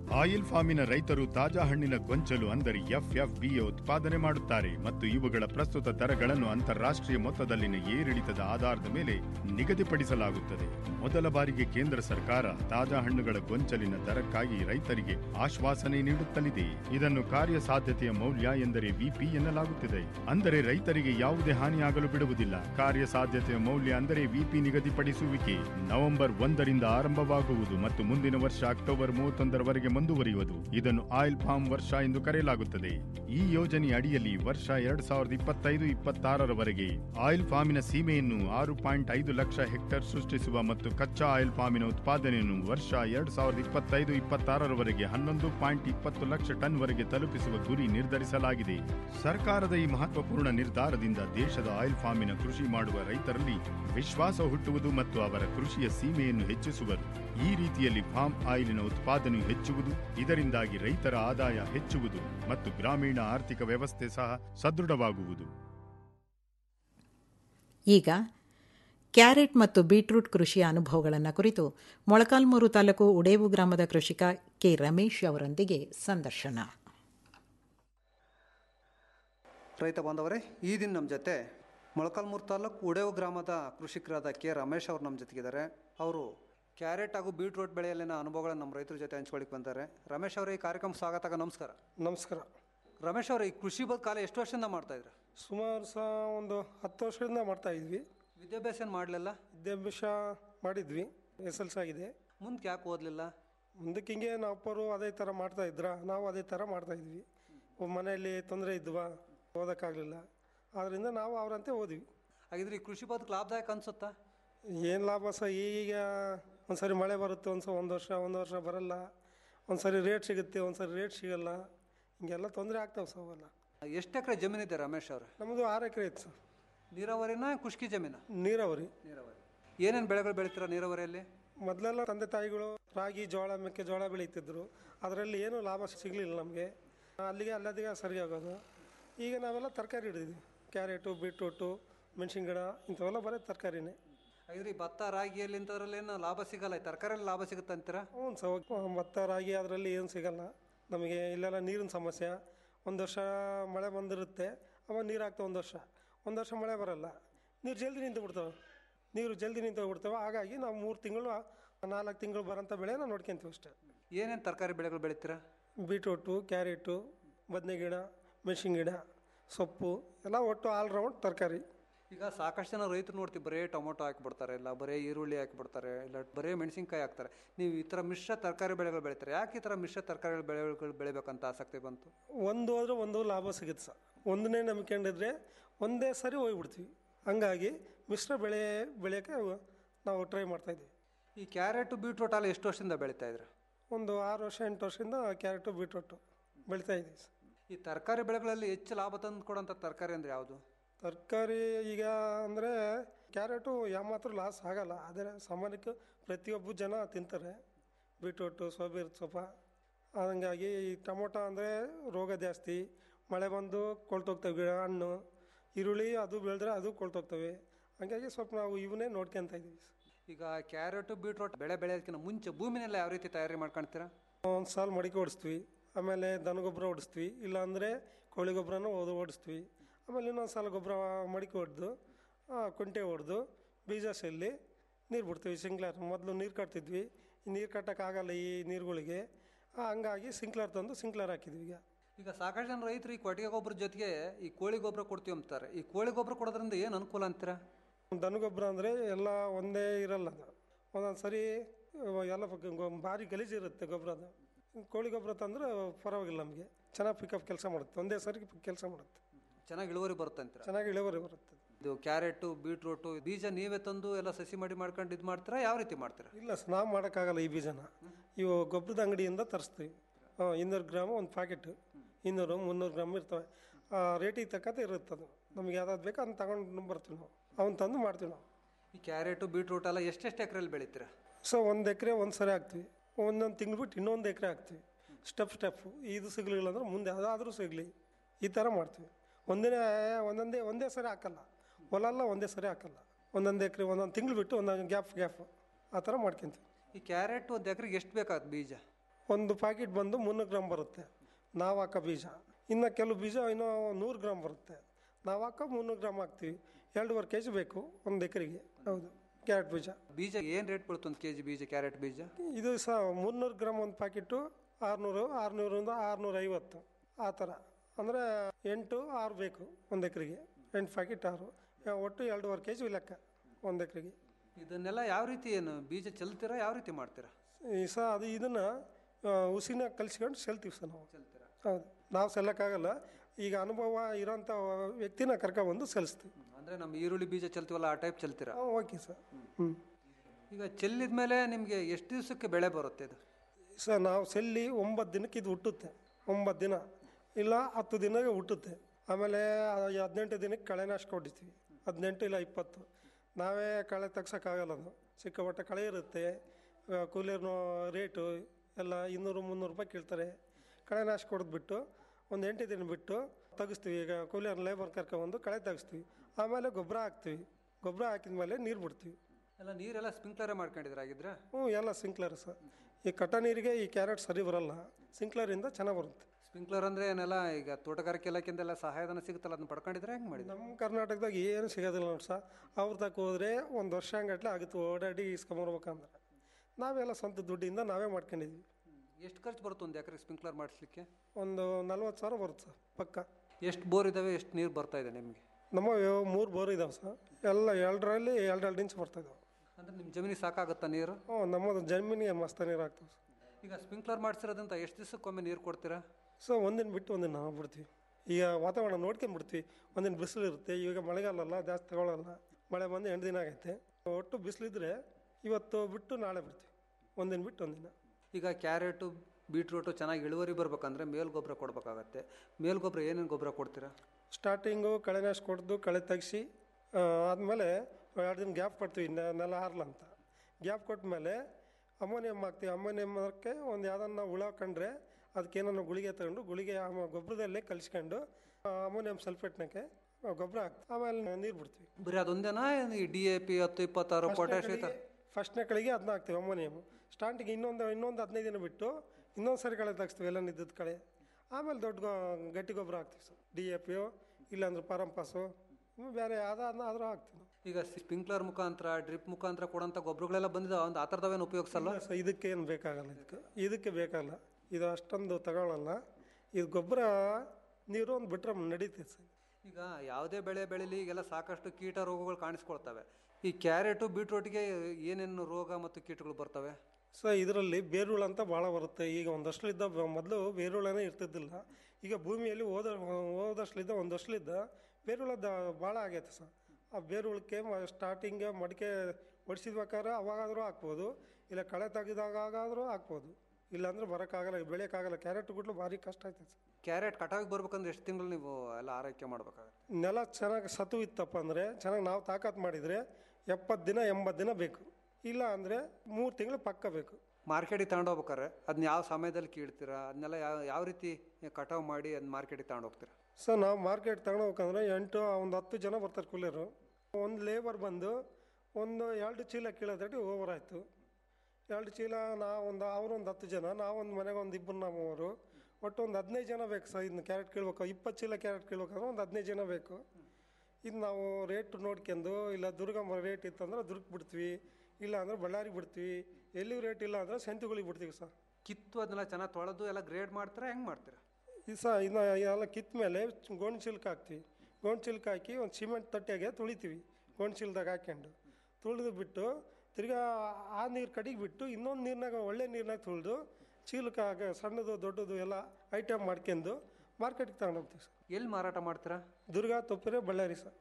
ಆಯಿಲ್ ಫಾರ್ಮಿನ ರೈತರು ತಾಜಾ ಹಣ್ಣಿನ ಗೊಂಚಲು ಅಂದರೆ ಎಫ್ಎಫ್ಬಿಯ ಉತ್ಪಾದನೆ ಮಾಡುತ್ತಾರೆ ಮತ್ತು ಇವುಗಳ ಪ್ರಸ್ತುತ ದರಗಳನ್ನು ಅಂತಾರಾಷ್ಟ್ರೀಯ ಮೊತ್ತದಲ್ಲಿನ ಏರಿಳಿತದ ಆಧಾರದ ಮೇಲೆ ನಿಗದಿಪಡಿಸಲಾಗುತ್ತದೆ ಮೊದಲ ಬಾರಿಗೆ ಕೇಂದ್ರ ಸರ್ಕಾರ ತಾಜಾ ಹಣ್ಣುಗಳ ಗೊಂಚಲಿನ ದರಕ್ಕಾಗಿ ರೈತರಿಗೆ ಆಶ್ವಾಸನೆ ನೀಡುತ್ತಲಿದೆ ಇದನ್ನು ಕಾರ್ಯಸಾಧ್ಯತೆಯ ಮೌಲ್ಯ ಎಂದರೆ ವಿಪಿ ಎನ್ನಲಾಗುತ್ತಿದೆ ಅಂದರೆ ರೈತರಿಗೆ ಯಾವುದೇ ಹಾನಿಯಾಗಲು ಬಿಡುವುದಿಲ್ಲ ಕಾರ್ಯಸಾಧ್ಯತೆಯ ಮೌಲ್ಯ ಅಂದರೆ ವಿಪಿ ನಿಗದಿಪಡಿಸುವಿಕೆ ನವೆಂಬರ್ ಒಂದರಿಂದ ಆರಂಭವಾಗುವುದು ಮತ್ತು ಮುಂದಿನ ವರ್ಷ ಅಕ್ಟೋಬರ್ ಮೂವತ್ತೊಂದರವರೆಗೆ ಮುಂದುವರಿಯುವುದು ಇದನ್ನು ಆಯಿಲ್ ಫಾರ್ಮ್ ವರ್ಷ ಎಂದು ಕರೆಯಲಾಗುತ್ತದೆ ಈ ಯೋಜನೆ ಅಡಿಯಲ್ಲಿ ವರ್ಷ ಎರಡ್ ಸಾವಿರದ ಇಪ್ಪತ್ತೈದು ಇಪ್ಪತ್ತಾರರವರೆಗೆ ಆಯಿಲ್ ಫಾರ್ಮಿನ ಸೀಮೆಯನ್ನು ಆರು ಪಾಯಿಂಟ್ ಐದು ಲಕ್ಷ ಹೆಕ್ಟೇರ್ ಸೃಷ್ಟಿಸುವ ಮತ್ತು ಕಚ್ಚಾ ಆಯಿಲ್ ಫಾರ್ಮಿನ ಉತ್ಪಾದನೆಯನ್ನು ವರ್ಷ ಎರಡ್ ಸಾವಿರದ ಇಪ್ಪತ್ತೈದು ಇಪ್ಪತ್ತಾರರವರೆಗೆ ಹನ್ನೊಂದು ಪಾಯಿಂಟ್ ಇಪ್ಪತ್ತು ಲಕ್ಷ ಟನ್ ವರೆಗೆ ತಲುಪಿಸುವ ಗುರಿ ನಿರ್ಧರಿಸಲಾಗಿದೆ ಸರ್ಕಾರದ ಈ ಮಹತ್ವಪೂರ್ಣ ನಿರ್ಧಾರದಿಂದ ದೇಶದ ಆಯಿಲ್ ಫಾರ್ಮಿನ ಕೃಷಿ ಮಾಡುವ ರೈತರಲ್ಲಿ ವಿಶ್ವಾಸ ಹುಟ್ಟುವುದು ಮತ್ತು ಅವರ ಕೃಷಿಯ ಸೀಮೆಯನ್ನು ಹೆಚ್ಚಿಸುವರು ಈ ರೀತಿಯಲ್ಲಿ ಫಾರ್ಮ್ ಆಯಿಲಿನ ಉತ್ಪಾದನೆಯು ಹೆಚ್ಚುವುದು ಇದರಿಂದಾಗಿ ರೈತರ ಆದಾಯ ಹೆಚ್ಚುವುದು ಮತ್ತು ಗ್ರಾಮೀಣ ಆರ್ಥಿಕ ವ್ಯವಸ್ಥೆ ಸಹ ಸದೃಢವಾಗುವುದು ಈಗ ಕ್ಯಾರೆಟ್ ಮತ್ತು ಬೀಟ್ರೂಟ್ ಕೃಷಿಯ ಅನುಭವಗಳನ್ನು ಕುರಿತು ಮೊಳಕಾಲ್ಮೂರು ತಾಲೂಕು ಉಡೇವು ಗ್ರಾಮದ ಕೃಷಿಕ ಕೆ ರಮೇಶ್ ಅವರೊಂದಿಗೆ ಸಂದರ್ಶನ ರೈತ ಬಾಂಧವರೇ ಈ ದಿನ ನಮ್ಮ ಜೊತೆ ಮೊಳಕಾಲ್ಮೂರು ತಾಲೂಕು ಉಡೇವು ಗ್ರಾಮದ ಕೃಷಿಕರಾದ ಕೆ ರಮೇಶ್ ಅವರು ನಮ್ಮ ಜೊತೆಗಿದ್ದಾರೆ ಅವರು ಕ್ಯಾರೆಟ್ ಹಾಗೂ ಬೀಟ್ರೂಟ್ ಬೆಳೆಯಲ್ಲಿನ ಅನುಭವಗಳನ್ನು ನಮ್ಮ ರೈತರ ಜೊತೆ ಹಂಚ್ಕೊಳ್ಳಿಕ್ಕೆ ಬಂದ್ದಾರೆ ರಮೇಶ್ ಅವರೇ ಈ ಕಾರ್ಯಕ್ರಮ ಸ್ವಾಗತ ನಮಸ್ಕಾರ ನಮಸ್ಕಾರ ರಮೇಶ್ ಅವರೇ ಈ ಕೃಷಿ ಬಗ್ಗೆ ಕಾಲ ಎಷ್ಟು ವರ್ಷದಿಂದ ಮಾಡ್ತಾ ಇದ್ರ ಸುಮಾರು ಸಹ ಒಂದು ಹತ್ತು ವರ್ಷದಿಂದ ಮಾಡ್ತಾ ಇದ್ವಿ ವಿದ್ಯಾಭ್ಯಾಸ ಏನು ಮಾಡಲಿಲ್ಲ ವಿದ್ಯಾಭ್ಯಾಸ ಮಾಡಿದ್ವಿ ಎಸ್ ಎಲ್ ಸಿ ಆಗಿದೆ ಮುಂದಕ್ಕೆ ಯಾಕೆ ಓದಲಿಲ್ಲ ಮುಂದಕ್ಕೆ ಹಿಂಗೆ ನಾವು ಅಪ್ಪರು ಅದೇ ಥರ ಮಾಡ್ತಾ ಇದ್ರ ನಾವು ಅದೇ ಥರ ಮಾಡ್ತಾ ಇದ್ವಿ ಒಬ್ಬ ಮನೆಯಲ್ಲಿ ತೊಂದರೆ ಇದ್ವಾ ಓದೋಕ್ಕಾಗಲಿಲ್ಲ ಆದ್ದರಿಂದ ನಾವು ಅವರಂತೆ ಓದ್ವಿ ಹಾಗಿದ್ರೆ ಈ ಕೃಷಿ ಬದುಕು ಲಾಭದಾಯಕ ಅನ್ಸುತ್ತಾ ಏನು ಲಾಭ ಸಹ ಈಗ ಒಂದ್ಸರಿ ಮಳೆ ಬರುತ್ತೆ ಒಂದು ಒಂದು ವರ್ಷ ಒಂದು ವರ್ಷ ಬರಲ್ಲ ಒಂದ್ಸರಿ ರೇಟ್ ಸಿಗುತ್ತೆ ಒಂದ್ಸರಿ ರೇಟ್ ಸಿಗಲ್ಲ ಹಿಂಗೆಲ್ಲ ತೊಂದರೆ ಆಗ್ತಾವೆ ಸಹ ಅವೆಲ್ಲ ಎಷ್ಟು ಎಕರೆ ಜಮೀನಿದೆ ರಮೇಶ್ ಅವ್ರೆ ನಮ್ಮದು ಆರು ಎಕರೆ ಇತ್ತು ಸರ್ ನೀರಾವರಿನ ಖುಷ್ಕಿ ಜಮೀನ ನೀರಾವರಿ ನೀರಾವರಿ ಏನೇನು ಬೆಳೆಗಳು ಬೆಳಿತೀರಾ ನೀರಾವರಿಯಲ್ಲಿ ಮೊದಲೆಲ್ಲ ತಂದೆ ತಾಯಿಗಳು ರಾಗಿ ಜೋಳ ಮೆಕ್ಕೆಜೋಳ ಬೆಳೀತಿದ್ರು ಅದರಲ್ಲಿ ಏನೂ ಲಾಭ ಸಿಗಲಿಲ್ಲ ನಮಗೆ ಅಲ್ಲಿಗೆ ಅಲ್ಲದಿಗೆ ಸರಿ ಆಗೋದು ಈಗ ನಾವೆಲ್ಲ ತರಕಾರಿ ಹಿಡಿದಿದ್ವಿ ಕ್ಯಾರೆಟು ಬೀಟ್ರೂಟು ಮೆಣಸಿನ ಗಿಡ ಇಂಥವೆಲ್ಲ ಬರೀ ತರಕಾರಿನೇ ಹಾಗಿದ್ರೆ ಈ ಭತ್ತ ರಾಗಿಯಲ್ಲಿ ಇಂಥದ್ರಲ್ಲಿ ಏನು ಲಾಭ ಸಿಗಲ್ಲ ಈ ತರಕಾರಿಯಲ್ಲಿ ಲಾಭ ಸಿಗುತ್ತೆ ಅಂತೀರಾ ಹ್ಞೂ ಸ ಭತ್ತ ರಾಗಿ ಅದರಲ್ಲಿ ಏನು ಸಿಗಲ್ಲ ನಮಗೆ ಇಲ್ಲೆಲ್ಲ ನೀರಿನ ಸಮಸ್ಯೆ ಒಂದು ವರ್ಷ ಮಳೆ ಬಂದಿರುತ್ತೆ ಅವಾಗ ನೀರು ಆಗ್ತವೆ ಒಂದು ವರ್ಷ ಒಂದು ವರ್ಷ ಮಳೆ ಬರಲ್ಲ ನೀರು ಜಲ್ದಿ ನಿಂತು ಬಿಡ್ತವೆ ನೀರು ಜಲ್ದಿ ನಿಂತು ಬಿಡ್ತವೆ ಹಾಗಾಗಿ ನಾವು ಮೂರು ತಿಂಗಳು ನಾಲ್ಕು ತಿಂಗಳು ಬರೋಂಥ ಬೆಳೆ ನಾವು ನೋಡ್ಕೊಂತೀವಿ ಅಷ್ಟೇ ಏನೇನು ತರಕಾರಿ ಬೆಳೆಗಳು ಬೆಳಿತೀರಾ ಬೀಟ್ರೂಟು ಕ್ಯಾರೆಟು ಬದನೆ ಗಿಡ ಮೆಣಸಿನ ಗಿಡ ಸೊಪ್ಪು ಎಲ್ಲ ಒಟ್ಟು ಆಲ್ ರೌಂಡ್ ತರಕಾರಿ ಈಗ ಸಾಕಷ್ಟು ಜನ ರೈತರು ನೋಡ್ತೀವಿ ಬರೇ ಟೊಮೊಟೊ ಹಾಕಿಬಿಡ್ತಾರೆ ಇಲ್ಲ ಬರೇ ಈರುಳ್ಳಿ ಹಾಕಿಬಿಡ್ತಾರೆ ಇಲ್ಲ ಬರೇ ಮೆಣಸಿನ್ಕಾಯಿ ಹಾಕ್ತಾರೆ ನೀವು ಈ ಥರ ಮಿಶ್ರ ತರಕಾರಿ ಬೆಳೆಗಳು ಬೆಳಿತಾರೆ ಯಾಕೆ ಈ ಥರ ಮಿಶ್ರ ತರಕಾರಿ ಬೆಳೆಗಳು ಬೆಳಿಬೇಕಂತ ಆಸಕ್ತಿ ಬಂತು ಒಂದು ಹೋದ್ರೆ ಒಂದು ಲಾಭ ಸಿಗುತ್ತೆ ಸರ್ ಒಂದನ್ನೇ ನಂಬ್ಕೊಂಡಿದ್ರೆ ಒಂದೇ ಸರಿ ಹೋಗ್ಬಿಡ್ತೀವಿ ಹಂಗಾಗಿ ಮಿಶ್ರ ಬೆಳೆ ಬೆಳೆಯೋಕ್ಕೆ ನಾವು ಟ್ರೈ ಮಾಡ್ತಾಯಿದ್ವಿ ಈ ಕ್ಯಾರೆಟು ಬೀಟ್ರೂಟ್ ಎಲ್ಲ ಎಷ್ಟು ವರ್ಷದಿಂದ ಬೆಳೀತಾ ಇದ್ರೆ ಒಂದು ಆರು ವರ್ಷ ಎಂಟು ವರ್ಷದಿಂದ ಕ್ಯಾರೆಟು ಬೀಟ್ರೂಟು ಬೆಳಿತಾ ಇದ್ದೀವಿ ಸರ್ ಈ ತರಕಾರಿ ಬೆಳೆಗಳಲ್ಲಿ ಹೆಚ್ಚು ಲಾಭ ತಂದು ಕೊಡೋಂಥ ತರಕಾರಿ ಅಂದರೆ ಯಾವುದು ತರಕಾರಿ ಈಗ ಅಂದರೆ ಕ್ಯಾರೆಟು ಯಾವ ಮಾತ್ರ ಲಾಸ್ ಆಗಲ್ಲ ಆದರೆ ಸಾಮಾನ್ಯಕ್ಕೆ ಪ್ರತಿಯೊಬ್ಬ ಜನ ತಿಂತಾರೆ ಬೀಟ್ರೂಟು ಸೋಬಿರ್ ಸೊಪ್ಪ ಹಂಗಾಗಿ ಈ ಟೊಮೊಟೊ ಅಂದರೆ ರೋಗ ಜಾಸ್ತಿ ಮಳೆ ಬಂದು ಕೊಳ್ತೋಗ್ತವೆ ಗಿಡ ಹಣ್ಣು ಈರುಳ್ಳಿ ಅದು ಬೆಳೆದ್ರೆ ಅದು ಕೊಳ್ತೋಗ್ತವೆ ಹಂಗಾಗಿ ಸ್ವಲ್ಪ ನಾವು ಇವನ್ನೇ ನೋಡ್ಕೊಂತ ಇದ್ದೀವಿ ಈಗ ಕ್ಯಾರೆಟು ಬೀಟ್ರೂಟ್ ಬೆಳೆ ಬೆಳೆಯೋದಕ್ಕಿಂತ ಮುಂಚೆ ಭೂಮಿನೆಲ್ಲ ಯಾವ ರೀತಿ ತಯಾರಿ ಮಾಡ್ಕೊಳ್ತೀರಾ ಒಂದು ಸಾಲು ಮಡಿಕೆ ಓಡಿಸ್ತೀವಿ ಆಮೇಲೆ ದನ ಗೊಬ್ಬರ ಓಡಿಸ್ತೀವಿ ಇಲ್ಲಾಂದರೆ ಕೋಳಿ ಗೊಬ್ಬರನೂ ಓದು ಓಡಿಸ್ತೀವಿ ಆಮೇಲೆ ಇನ್ನೊಂದು ಸಲ ಗೊಬ್ಬರ ಮಡಿಕೆ ಹೊಡೆದು ಕುಂಟೆ ಹೊಡೆದು ಬೀಜ ಚೆಲ್ಲಿ ನೀರು ಬಿಡ್ತೀವಿ ಸಿಂಕ್ಲರ್ ಮೊದಲು ನೀರು ಕಟ್ತಿದ್ವಿ ನೀರು ಕಟ್ಟೋಕ್ಕಾಗಲ್ಲ ಈ ನೀರುಗಳಿಗೆ ಹಂಗಾಗಿ ಸಿಂಕ್ಲರ್ ತಂದು ಸಿಂಕ್ಲರ್ ಹಾಕಿದ್ವಿ ಈಗ ಈಗ ಸಾಕಷ್ಟು ಜನ ರೈತರು ಈ ಕೊಟ್ಟಿಗೆ ಗೊಬ್ಬರ ಜೊತೆಗೆ ಈ ಕೋಳಿ ಗೊಬ್ಬರ ಕೊಡ್ತೀವಿ ಅಂತಾರೆ ಈ ಕೋಳಿ ಗೊಬ್ಬರ ಕೊಡೋದ್ರಿಂದ ಏನು ಅನುಕೂಲ ಅಂತೀರಾ ದನ ಗೊಬ್ಬರ ಅಂದರೆ ಎಲ್ಲ ಒಂದೇ ಇರಲ್ಲ ಅದು ಒಂದೊಂದು ಸರಿ ಎಲ್ಲ ಗೊ- ಭಾರಿ ಗಲೀಜಿರುತ್ತೆ ಗೊಬ್ಬರ ಅದು ಕೋಳಿ ಗೊಬ್ಬರ ತಂದ್ರೆ ಪರವಾಗಿಲ್ಲ ನಮಗೆ ಚೆನ್ನಾಗಿ ಪಿಕಪ್ ಕೆಲಸ ಮಾಡುತ್ತೆ ಒಂದೇ ಸರಿ ಕೆಲಸ ಮಾಡುತ್ತೆ ಚೆನ್ನಾಗಿ ಇಳುವರಿ ಬರುತ್ತೆ ಅಂತೀರಾ ಚೆನ್ನಾಗಿ ಇಳುವರಿ ಬರುತ್ತೆ ಇದು ಕ್ಯಾರೆಟು ಬೀಟ್ರೂಟು ಬೀಜ ನೀವೇ ತಂದು ಎಲ್ಲ ಸಸಿ ಮಾಡಿ ಮಾಡ್ಕೊಂಡು ಇದು ಮಾಡ್ತೀರಾ ಯಾವ ರೀತಿ ಮಾಡ್ತೀರಾ ಇಲ್ಲ ಸರ್ ನಾವು ಮಾಡೋಕ್ಕಾಗಲ್ಲ ಈ ಬೀಜನ ಇವು ಗೊಬ್ಬರದ ಅಂಗಡಿಯಿಂದ ತರಿಸ್ತೀವಿ ಹಾಂ ಇನ್ನೂರು ಗ್ರಾಮ್ ಒಂದು ಪ್ಯಾಕೆಟ್ ಇನ್ನೂರು ಮುನ್ನೂರು ಗ್ರಾಮ್ ಇರ್ತವೆ ಆ ರೇಟಿಗೆ ತಕ್ಕಂತೆ ಇರುತ್ತೆ ಅದು ನಮ್ಗೆ ಯಾವ್ದಾದ್ರು ಬೇಕೋ ಅದನ್ನ ತಗೊಂಡು ಬರ್ತೀವಿ ನಾವು ಅವನ್ನ ತಂದು ಮಾಡ್ತೀವಿ ನಾವು ಈ ಕ್ಯಾರೆಟು ಬೀಟ್ರೂಟ್ ಎಲ್ಲ ಎಷ್ಟೆಷ್ಟು ಎಕರೆಯಲ್ಲಿ ಬೆಳಿತೀರಾ ಸೊ ಒಂದು ಎಕರೆ ಒಂದು ಸರಿ ಹಾಕ್ತೀವಿ ಒಂದೊಂದು ತಿಂಗಳು ಬಿಟ್ಟು ಇನ್ನೊಂದು ಎಕರೆ ಹಾಕ್ತೀವಿ ಸ್ಟೆಪ್ ಸ್ಟೆಪ್ಪು ಇದು ಸಿಗಲಿಲ್ಲ ಅಂದ್ರೆ ಮುಂದೆ ಅದಾದರೂ ಸಿಗಲಿ ಈ ಥರ ಮಾಡ್ತೀವಿ ಒಂದಿನ ಒಂದೊಂದೇ ಒಂದೇ ಸರಿ ಹಾಕಲ್ಲ ಹೊಲ ಎಲ್ಲ ಒಂದೇ ಸರಿ ಹಾಕಲ್ಲ ಒಂದೊಂದು ಎಕರೆ ಒಂದೊಂದು ತಿಂಗಳು ಬಿಟ್ಟು ಒಂದೊಂದು ಗ್ಯಾಪ್ ಗ್ಯಾಪ್ ಆ ಥರ ಮಾಡ್ಕೊಂತೀವಿ ಈ ಕ್ಯಾರೆಟ್ ಒಂದು ಎಕರೆಗೆ ಎಷ್ಟು ಬೇಕಾಗುತ್ತೆ ಬೀಜ ಒಂದು ಪ್ಯಾಕೆಟ್ ಬಂದು ಮುನ್ನೂರು ಗ್ರಾಮ್ ಬರುತ್ತೆ ನಾವು ಹಾಕೋ ಬೀಜ ಇನ್ನು ಕೆಲವು ಬೀಜ ಇನ್ನೂ ನೂರು ಗ್ರಾಮ್ ಬರುತ್ತೆ ನಾವು ಹಾಕೋ ಮುನ್ನೂರು ಗ್ರಾಮ್ ಹಾಕ್ತೀವಿ ಎರಡೂವರೆ ಕೆ ಜಿ ಬೇಕು ಒಂದು ಎಕರೆಗೆ ಹೌದು ಕ್ಯಾರೆಟ್ ಬೀಜ ಬೀಜ ಏನು ರೇಟ್ ಬೀಳುತ್ತೆ ಒಂದು ಕೆ ಜಿ ಬೀಜ ಕ್ಯಾರೆಟ್ ಬೀಜ ಇದು ಸಹ ಮುನ್ನೂರು ಗ್ರಾಮ್ ಒಂದು ಪ್ಯಾಕೆಟು ಆರುನೂರು ಆರುನೂರಿಂದ ಆರುನೂರ ಐವತ್ತು ಆ ಥರ ಅಂದರೆ ಎಂಟು ಆರು ಬೇಕು ಒಂದು ಎಕರೆಗೆ ಎಂಟು ಪ್ಯಾಕೆಟ್ ಆರು ಒಟ್ಟು ಎರಡೂವರೆ ಕೆ ಜಿ ಲೆಕ್ಕ ಒಂದು ಎಕರೆಗೆ ಇದನ್ನೆಲ್ಲ ಯಾವ ರೀತಿ ಏನು ಬೀಜ ಚೆಲ್ತೀರಾ ಯಾವ ರೀತಿ ಮಾಡ್ತೀರಾ ಈ ಸಹ ಅದು ಇದನ್ನು ಉಸಿನ ಕಲಿಸ್ಕೊಂಡು ಸೆಲ್ತೀವಿ ಸರ್ ನಾವು ಹೌದು ನಾವು ಸೆಲ್ಲಕ್ಕಾಗಲ್ಲ ಈಗ ಅನುಭವ ಇರೋಂಥ ವ್ಯಕ್ತಿನ ಕರ್ಕೊಬಂದು ಸೆಲ್ಸ್ತೀವಿ ಅಂದರೆ ನಮ್ಮ ಈರುಳ್ಳಿ ಬೀಜ ಚೆಲ್ತೀವಲ್ಲ ಆ ಟೈಪ್ ಚೆಲ್ತೀರಾ ಓಕೆ ಸರ್ ಹ್ಞೂ ಈಗ ಚೆಲ್ಲಿದ ಮೇಲೆ ನಿಮಗೆ ಎಷ್ಟು ದಿವಸಕ್ಕೆ ಬೆಳೆ ಬರುತ್ತೆ ಇದು ಸರ್ ನಾವು ಸೆಲ್ಲಿ ಒಂಬತ್ತು ದಿನಕ್ಕೆ ಇದು ಹುಟ್ಟುತ್ತೆ ಒಂಬತ್ತು ದಿನ ಇಲ್ಲ ಹತ್ತು ದಿನಕ್ಕೆ ಹುಟ್ಟುತ್ತೆ ಆಮೇಲೆ ಹದಿನೆಂಟು ದಿನಕ್ಕೆ ಕಳೆನಾಶಕ ಹೊಡಿತೀವಿ ಹದಿನೆಂಟು ಇಲ್ಲ ಇಪ್ಪತ್ತು ನಾವೇ ಕಳೆ ತೆಗ್ಸೋಕ್ಕಾಗಲ್ಲ ಅದು ಸಿಕ್ಕಾಪಟ್ಟೆ ಕಳೆ ಇರುತ್ತೆ ಆ, ಕೂಲಿಯರ್ನ ರೇಟು ಎಲ್ಲ ಇನ್ನೂರು ಮುನ್ನೂರು ರೂಪಾಯಿ ಕೇಳ್ತಾರೆ ಕಳೆನಾಶಕ ಹೊಡೆದ್ಬಿಟ್ಟು ಒಂದು ಎಂಟು ದಿನ ಬಿಟ್ಟು ತೆಗಿಸ್ತೀವಿ ಈಗ ಕೂಲಿಯರ್ ಲೇಬರ್ ಕರ್ಕೊಂಬಂದು ಕಳೆ ತೆಗಿಸ್ತೀವಿ ಆಮೇಲೆ ಗೊಬ್ಬರ ಹಾಕ್ತೀವಿ ಗೊಬ್ಬರ ಹಾಕಿದ ಮೇಲೆ ನೀರು ಬಿಡ್ತೀವಿ ಎಲ್ಲ ನೀರೆಲ್ಲ ಸ್ಪ್ರಿಂಕ್ಲರೇ ಮಾಡ್ಕೊಂಡಿದ್ರೆ ಆಗಿದ್ರೆ ಹ್ಞೂ ಎಲ್ಲ ಸಿಂಕ್ಲರ್ ಸರ್ ಈ ಕಟ್ಟ ನೀರಿಗೆ ಈ ಕ್ಯಾರೆಟ್ ಸರಿ ಬರಲ್ಲ ಸಿಂಕ್ಲರಿಂದ ಚೆನ್ನಾಗಿ ಬರುತ್ತೆ ಸ್ಪ್ರಿಂಕ್ಲರ್ ಅಂದರೆ ಏನೆಲ್ಲ ಈಗ ತೋಟಗಾರಿಕೆ ಇಲಾಖೆಯಿಂದೆಲ್ಲ ಸಹಾಯಧನ ಸಿಗುತ್ತಲ್ಲ ಅದನ್ನ ಪಡ್ಕೊಂಡಿದ್ರೆ ಹೆಂಗೆ ಮಾಡಿದ್ರೆ ನಮ್ಮ ಕರ್ನಾಟಕದಾಗ ಏನು ಸಿಗೋದಿಲ್ಲ ನೋಡಿ ಸರ್ ಅವ್ರ ತಕ್ಕ ಹೋದ್ರೆ ಒಂದು ವರ್ಷ ಹಂಗಟ್ಲೆ ಆಗುತ್ತೆ ಓಡಾಡಿ ಇಸ್ಕೊಂಬರ್ಬೇಕಂದ್ರೆ ನಾವೆಲ್ಲ ಸ್ವಂತ ದುಡ್ಡಿಂದ ನಾವೇ ಮಾಡ್ಕೊಂಡಿದ್ವಿ ಎಷ್ಟು ಖರ್ಚು ಬರುತ್ತೆ ಒಂದು ಎಕರೆ ಸ್ಪ್ರಿಂಕ್ಲರ್ ಮಾಡಿಸ್ಲಿಕ್ಕೆ ಒಂದು ನಲ್ವತ್ತು ಸಾವಿರ ಬರುತ್ತೆ ಸರ್ ಪಕ್ಕ ಎಷ್ಟು ಬೋರ್ ಇದ್ದಾವೆ ಎಷ್ಟು ನೀರು ಬರ್ತಾ ಇದೆ ನಿಮಗೆ ನಮ್ಮ ಮೂರು ಬೋರ್ ಇದಾವೆ ಸರ್ ಎಲ್ಲ ಎರಡರಲ್ಲಿ ಎರಡು ಎರಡು ಇಂಚ್ ಬರ್ತಾ ಇದಾವೆ ಅಂದರೆ ನಿಮ್ಮ ಜಮೀನಿಗೆ ಸಾಕಾಗುತ್ತಾ ನೀರು ಹ್ಞೂ ನಮ್ಮದು ಜಮೀನಿಗೆ ಮಸ್ತ ನೀರು ಆಗ್ತವೆ ಸರ್ ಈಗ ಸ್ಪ್ರಿಂಕ್ಲರ್ ಮಾಡಿಸಿರೋದಂತ ಎಷ್ಟು ದಿವಸಕ್ಕೊಮ್ಮೆ ನೀರು ಕೊಡ್ತೀರಾ ಸೊ ಒಂದಿನ ಬಿಟ್ಟು ಒಂದಿನ ನಾವು ಬಿಡ್ತೀವಿ ಈಗ ವಾತಾವರಣ ನೋಡ್ಕೊಂಡ್ಬಿಡ್ತೀವಿ ಒಂದಿನ ಬಿಸಿಲು ಇರುತ್ತೆ ಈಗ ಮಳೆಗಾಲ ಅಲ್ಲ ಜಾಸ್ತಿ ತಗೊಳ್ಳಲ್ಲ ಮಳೆ ಬಂದು ಎಂಟು ದಿನ ಆಗೈತೆ ಒಟ್ಟು ಬಿಸಿಲಿದ್ರೆ ಇವತ್ತು ಬಿಟ್ಟು ನಾಳೆ ಬಿಡ್ತೀವಿ ಒಂದಿನ ಬಿಟ್ಟು ಒಂದಿನ ಈಗ ಕ್ಯಾರೆಟು ಬೀಟ್ರೂಟು ಚೆನ್ನಾಗಿ ಇಳುವರಿ ಬರ್ಬೇಕಂದ್ರೆ ಮೇಲ್ ಗೊಬ್ಬರ ಕೊಡಬೇಕಾಗತ್ತೆ ಮೇಲ್ ಗೊಬ್ಬರ ಏನೇನು ಗೊಬ್ಬರ ಕೊಡ್ತೀರಾ ಸ್ಟಾರ್ಟಿಂಗು ಕಳೆನಾಶ ಕೊಡ್ದು ಕಳೆ ತೆಗಿಸಿ ಆದಮೇಲೆ ಎರಡು ದಿನ ಗ್ಯಾಪ್ ಕೊಡ್ತೀವಿ ನೆ- ನೆಲ ಹಾರ್ಲ ಅಂತ ಗ್ಯಾಪ್ ಕೊಟ್ಮೇಲೆ ಅಮೋನಿಯಂ ಹಾಕ್ತೀವಿ ಅಮೋನಿಯಮ್ಮಕ್ಕೆ ಒಂದು ಯಾವ್ದನ್ನ ಹುಳ ಕಂಡ್ರೆ ಅದಕ್ಕೆ ಏನೋ ಗುಳಿಗೆ ತಗೊಂಡು ಗುಳಿಗೆ ಆ ಗೊಬ್ಬರದಲ್ಲೇ ಕಲಿಸ್ಕೊಂಡು ಅಮೋನಿಯಂ ಸಲ್ಫೇಟ್ನಕ್ಕೆ ಗೊಬ್ಬರ ಹಾಕ್ತೀವಿ ಆಮೇಲೆ ನೀರು ಬಿಡ್ತೀವಿ ಬರೀ ಅದೊಂದೇನಾ ಏನು ಈ ಡಿ ಎ ಪಿ ಹತ್ತು ಇಪ್ಪತ್ತಾರು ಪೊಟ್ಯಾಶ್ ಈ ಥರ ಫಸ್ಟ್ನೇ ಕಳೆಗೆ ಅದನ್ನ ಹಾಕ್ತೀವಿ ಅಮೋನಿಯಮ್ ಸ್ಟಾರ್ಟಿಗೆ ಇನ್ನೊಂದು ಇನ್ನೊಂದು ಹದಿನೈದು ದಿನ ಬಿಟ್ಟು ಇನ್ನೊಂದು ಸರಿ ಕಳೆ ತೆಗಿಸ್ತೀವಿ ಎಲ್ಲ ನಿದ್ದದ ಕಳೆ ಆಮೇಲೆ ದೊಡ್ಡ ಗೊ- ಗಟ್ಟಿ ಗೊಬ್ಬರ ಹಾಕ್ತೀವಿ ಸರ್ ಡಿ ಎ ಪಿಯು ಇಲ್ಲಾಂದ್ರೆ ಪರಂಪಾಸು ಇನ್ನು ಬೇರೆ ಯಾವ್ದಾದ್ರೂ ಆದರೂ ಹಾಕ್ತೀವಿ ನಾವು. ಈಗ ಸ್ಪ್ರಿಂಕ್ಲರ್ ಮುಖಾಂತರ ಡ್ರಿಪ್ ಮುಖಾಂತರ ಕೊಡೋಂಥ ಗೊಬ್ಬರಗಳೆಲ್ಲ ಬಂದಿದ್ದಾವೆ ಒಂದು ಆ ಥರದವೇನು ಉಪಯೋಗಿಸಲ್ಲ ಇಲ್ಲ ಸರ್ ಇದಕ್ಕೇನು ಬೇಕಾಗಲ್ಲ ಇದಕ್ಕೆ ಇದಕ್ಕೆ ಬೇಕಲ್ಲ ಇದು ಅಷ್ಟೊಂದು ತಗೊಳ್ಳಲ್ಲ ಇದು ಗೊಬ್ಬರ ನೀರು ಒಂದು ಬಿಟ್ರೆ ನಡೀತೈತೆ ಸರ್ ಈಗ ಯಾವುದೇ ಬೆಳೆ ಬೆಳೀಲಿ ಈಗೆಲ್ಲ ಸಾಕಷ್ಟು ಕೀಟ ರೋಗಗಳು ಕಾಣಿಸ್ಕೊಳ್ತವೆ ಈ ಕ್ಯಾರೆಟು ಬೀಟ್ರೂಟ್ಗೆ ಏನೇನು ರೋಗ ಮತ್ತು ಕೀಟಗಳು ಬರ್ತವೆ ಸೊ ಇದರಲ್ಲಿ ಬೇರುಳ ಅಂತ ಭಾಳ ಬರುತ್ತೆ ಈಗ ಒಂದಷ್ಟಲಿದ್ದ ಮೊದಲು ಬೇರುಳನೇ ಇರ್ತಿದ್ದಿಲ್ಲ ಈಗ ಭೂಮಿಯಲ್ಲಿ ಹೋದ ಹೋದಷ್ಟಲಿದ್ದ ಒಂದಷ್ಟಲಿದ್ದ ಬೇರುಳದ ಭಾಳ ಆಗೈತೆ ಸರ್ ಆ ಬೇರುಳಕ್ಕೆ ಸ್ಟಾರ್ಟಿಂಗ್ ಮಡಿಕೆ ಹೊಡಿಸಿದ್ಬೇಕಾದ್ರೆ ಅವಾಗಾದರೂ ಹಾಕ್ಬೋದು ಇಲ್ಲ ಕಳೆ ತೆಗೆದಾಗಾದರೂ ಹಾಕ್ಬೋದು ಇಲ್ಲಾಂದ್ರೆ ಬರೋಕ್ಕಾಗಲ್ಲ ಬೆಳೆಯೋಕ್ಕಾಗಲ್ಲ ಕ್ಯಾರೆಟ್ ಗುಡ್ಲು ಭಾರಿ ಕಷ್ಟ ಆಯ್ತದೆ ಸರ್ ಕ್ಯಾರೆಟ್ ಕಟಾವಿಗೆ ಬರ್ಬೇಕಂದ್ರೆ ಎಷ್ಟು ತಿಂಗಳು ನೀವು ಎಲ್ಲ ಆರೈಕೆ ಮಾಡಬೇಕಾಗುತ್ತೆ ನೆಲ ಚೆನ್ನಾಗಿ ಸತು ಇತ್ತಪ್ಪ ಅಂದರೆ ಚೆನ್ನಾಗಿ ನಾವು ತಾಕತ್ ಮಾಡಿದರೆ ಎಪ್ಪತ್ತು ದಿನ ಎಂಬತ್ತು ದಿನ ಬೇಕು ಇಲ್ಲ ಅಂದರೆ ಮೂರು ತಿಂಗಳು ಪಕ್ಕ ಬೇಕು ಮಾರ್ಕೆಟಿಗೆ ತಗೊಂಡೋಗ್ಬೇಕಾರೆ ಅದನ್ನ ಯಾವ ಸಮಯದಲ್ಲಿ ಕೀಳ್ತೀರಾ ಅದನ್ನೆಲ್ಲ ಯಾವ ಯಾವ ರೀತಿ ಕಟಾವು ಮಾಡಿ ಅದನ್ನ ಮಾರ್ಕೆಟಿಗೆ ತಗೊಂಡೋಗ್ತೀರಾ ಸೊ ನಾವು ಮಾರ್ಕೆಟ್ ತಗೊಳ್ಬೇಕಂದ್ರೆ ಎಂಟು ಒಂದು ಹತ್ತು ಜನ ಬರ್ತಾರೆ ಕೂಲಿಯರು ಒಂದು ಲೇಬರ್ ಬಂದು ಒಂದು ಎರಡು ಚೀಲ ಕೀಳೋದಟ್ಟು ಓವರ್ ಆಯಿತು ಎರಡು ಚೀಲ ನಾವು ಒಂದು ಅವರು ಒಂದು ಹತ್ತು ಜನ ನಾವೊಂದು ಮನೆಗೆ ಒಂದು ಇಬ್ಬರು ನಮ್ಮವರು ಒಟ್ಟು ಒಂದು ಹದಿನೈದು ಜನ ಬೇಕು ಸರ್ ಇದನ್ನ ಕ್ಯಾರೆಟ್ ಕೀಳ್ಬೇಕು ಇಪ್ಪತ್ತು ಚೀಲ ಕ್ಯಾರೆಟ್ ಕೀಳ್ಬೇಕಂದ್ರೆ ಒಂದು ಹದಿನೈದು ಜನ ಬೇಕು ಇದು ನಾವು ರೇಟ್ ನೋಡ್ಕೊಂಡು ಇಲ್ಲ ದುರ್ಗಮ್ಮ ರೇಟ್ ಇತ್ತಂದ್ರೆ ದುರ್ಗ ಬಿಡ್ತೀವಿ ಇಲ್ಲ ಅಂದ್ರೆ ಬಳ್ಳಾರಿಗೆ ಬಿಡ್ತೀವಿ ಎಲ್ಲಿ ರೇಟ್ ಇಲ್ಲ ಅಂದ್ರೆ ಸೆಂತುಗಳಿಗೆ ಬಿಡ್ತೀವಿ ಸರ್ ಕಿತ್ತು ಅದನ್ನೆಲ್ಲ ಚೆನ್ನಾಗಿ ತೊಳೆದು ಎಲ್ಲ ಗ್ರೇಡ್ ಮಾಡ್ತೀರಾ ಹೆಂಗೆ ಮಾಡ್ತೀರಾ ಇದು ಸಹ ಇನ್ನು ಎಲ್ಲ ಕಿತ್ತ ಮೇಲೆ ಗೋಣ್ ಚಿಲ್ಕ ಹಾಕ್ತೀವಿ ಗೋಣ್ ಚಿಲ್ಕ ಹಾಕಿ ಒಂದು ಸಿಮೆಂಟ್ ತಟ್ಟೆಗೆ ತುಳಿತೀವಿ ಗೋಣ್ ಚೀಲದಾಗ ಹಾಕ್ಕೊಂಡು ತುಳಿದು ಬಿಟ್ಟು ತಿರ್ಗಾ ಆ ನೀರು ಕಡಿಗೆ ಬಿಟ್ಟು ಇನ್ನೊಂದು ನೀರಿನಾಗ ಒಳ್ಳೆ ನೀರಿನಾಗ ತುಳಿದು ಚೀಲಕ್ಕೆ ಆಗ ಸಣ್ಣದು ದೊಡ್ಡದು ಎಲ್ಲ ಐಟಮ್ ಮಾಡ್ಕೊಂಡು ಮಾರ್ಕೆಟ್ಗೆ ತಗೊಂಡು ಹೋಗ್ತೀವಿ ಸರ್ ಎಲ್ಲಿ ಮಾರಾಟ ಮಾಡ್ತೀರಾ ದುರ್ಗಾ ತೊಪ್ಪರೆ ಬಳ್ಳಾರಿ ಸರ್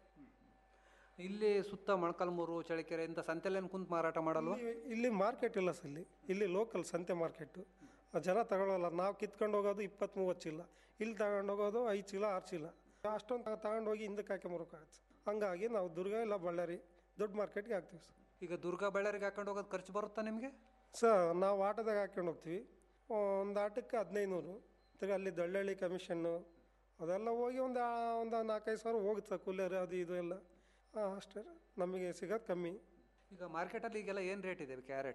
ಇಲ್ಲಿ ಸುತ್ತ ಮೊಳಕಾಲ್ಮೂರು ಚಳಿಕೆರೆ ಇಂಥ ಸಂತೆಲೇನು ಕುಂತು ಮಾರಾಟ ಮಾಡಲ್ವಾ ಇಲ್ಲಿ- ಇಲ್ಲಿ ಮಾರ್ಕೆಟ್ ಇಲ್ಲ ಸರ್ ಇಲ್ಲಿ ಇಲ್ಲಿ ಲೋಕಲ್ ಸಂತೆ ಮಾರ್ಕೆಟು ಜನ ತಗೊಳ್ಳಲ್ಲ ನಾವು ಕಿತ್ಕೊಂಡು ಹೋಗೋದು ಇಪ್ಪತ್ತ್ ಮೂವತ್ತು ಚೀಲ ಇಲ್ಲಿ ತಗೊಂಡು ಹೋಗೋದು ಐದು ಚೀಲ ಆರು ಚೀಲ ಅಷ್ಟೊಂದು ತಗೊಂಡು ಹೋಗಿ ಹಿಂದಕ್ಕೆ ಹಾಕೊಂಬರೋಕ್ಕಾಗತ್ತೆ ಹಂಗಾಗಿ ನಾವು ದುರ್ಗ ಇಲ್ಲ ಬಳ್ಳಾರಿ ದೊಡ್ಡ ಮಾರ್ಕೆಟ್ಗೆ ಹಾಕ್ತೀವಿ ಸರ್ ಈಗ ದುರ್ಗಾ ಬಳ್ಳಾರಿಗೆ ಹಾಕೊಂಡು ಹೋಗೋದು ಖರ್ಚು ಬರುತ್ತಾ ನಿಮಗೆ ಸರ್ ನಾವು ಆಟೋದಾಗ ಹಾಕ್ಕೊಂಡು ಹೋಗ್ತೀವಿ ಒಂದು ಆಟಕ್ಕೆ ಹದಿನೈದು ನೂರು ತಿರ್ಗಿ ಅಲ್ಲಿ ದಳ್ಳಳ್ಳಿ ಕಮಿಷನ್ನು ಅದೆಲ್ಲ ಹೋಗಿ ಒಂದು ಒಂದು ನಾಲ್ಕೈದು ಸಾವಿರ ಹೋಗುತ್ತೆ ಸರ್ ಕೂಲಿಯರ್ ಅದು ಇದು ಎಲ್ಲ ಹಾಂ ಅಷ್ಟೇ ನಮಗೆ ಸಿಗೋದು ಕಮ್ಮಿ ಈಗ ಮಾರ್ಕೆಟಲ್ಲಿ ಈಗೆಲ್ಲ ಏನು ರೇಟ್ ಇದೆ ಕ್ಯಾರೆಟ್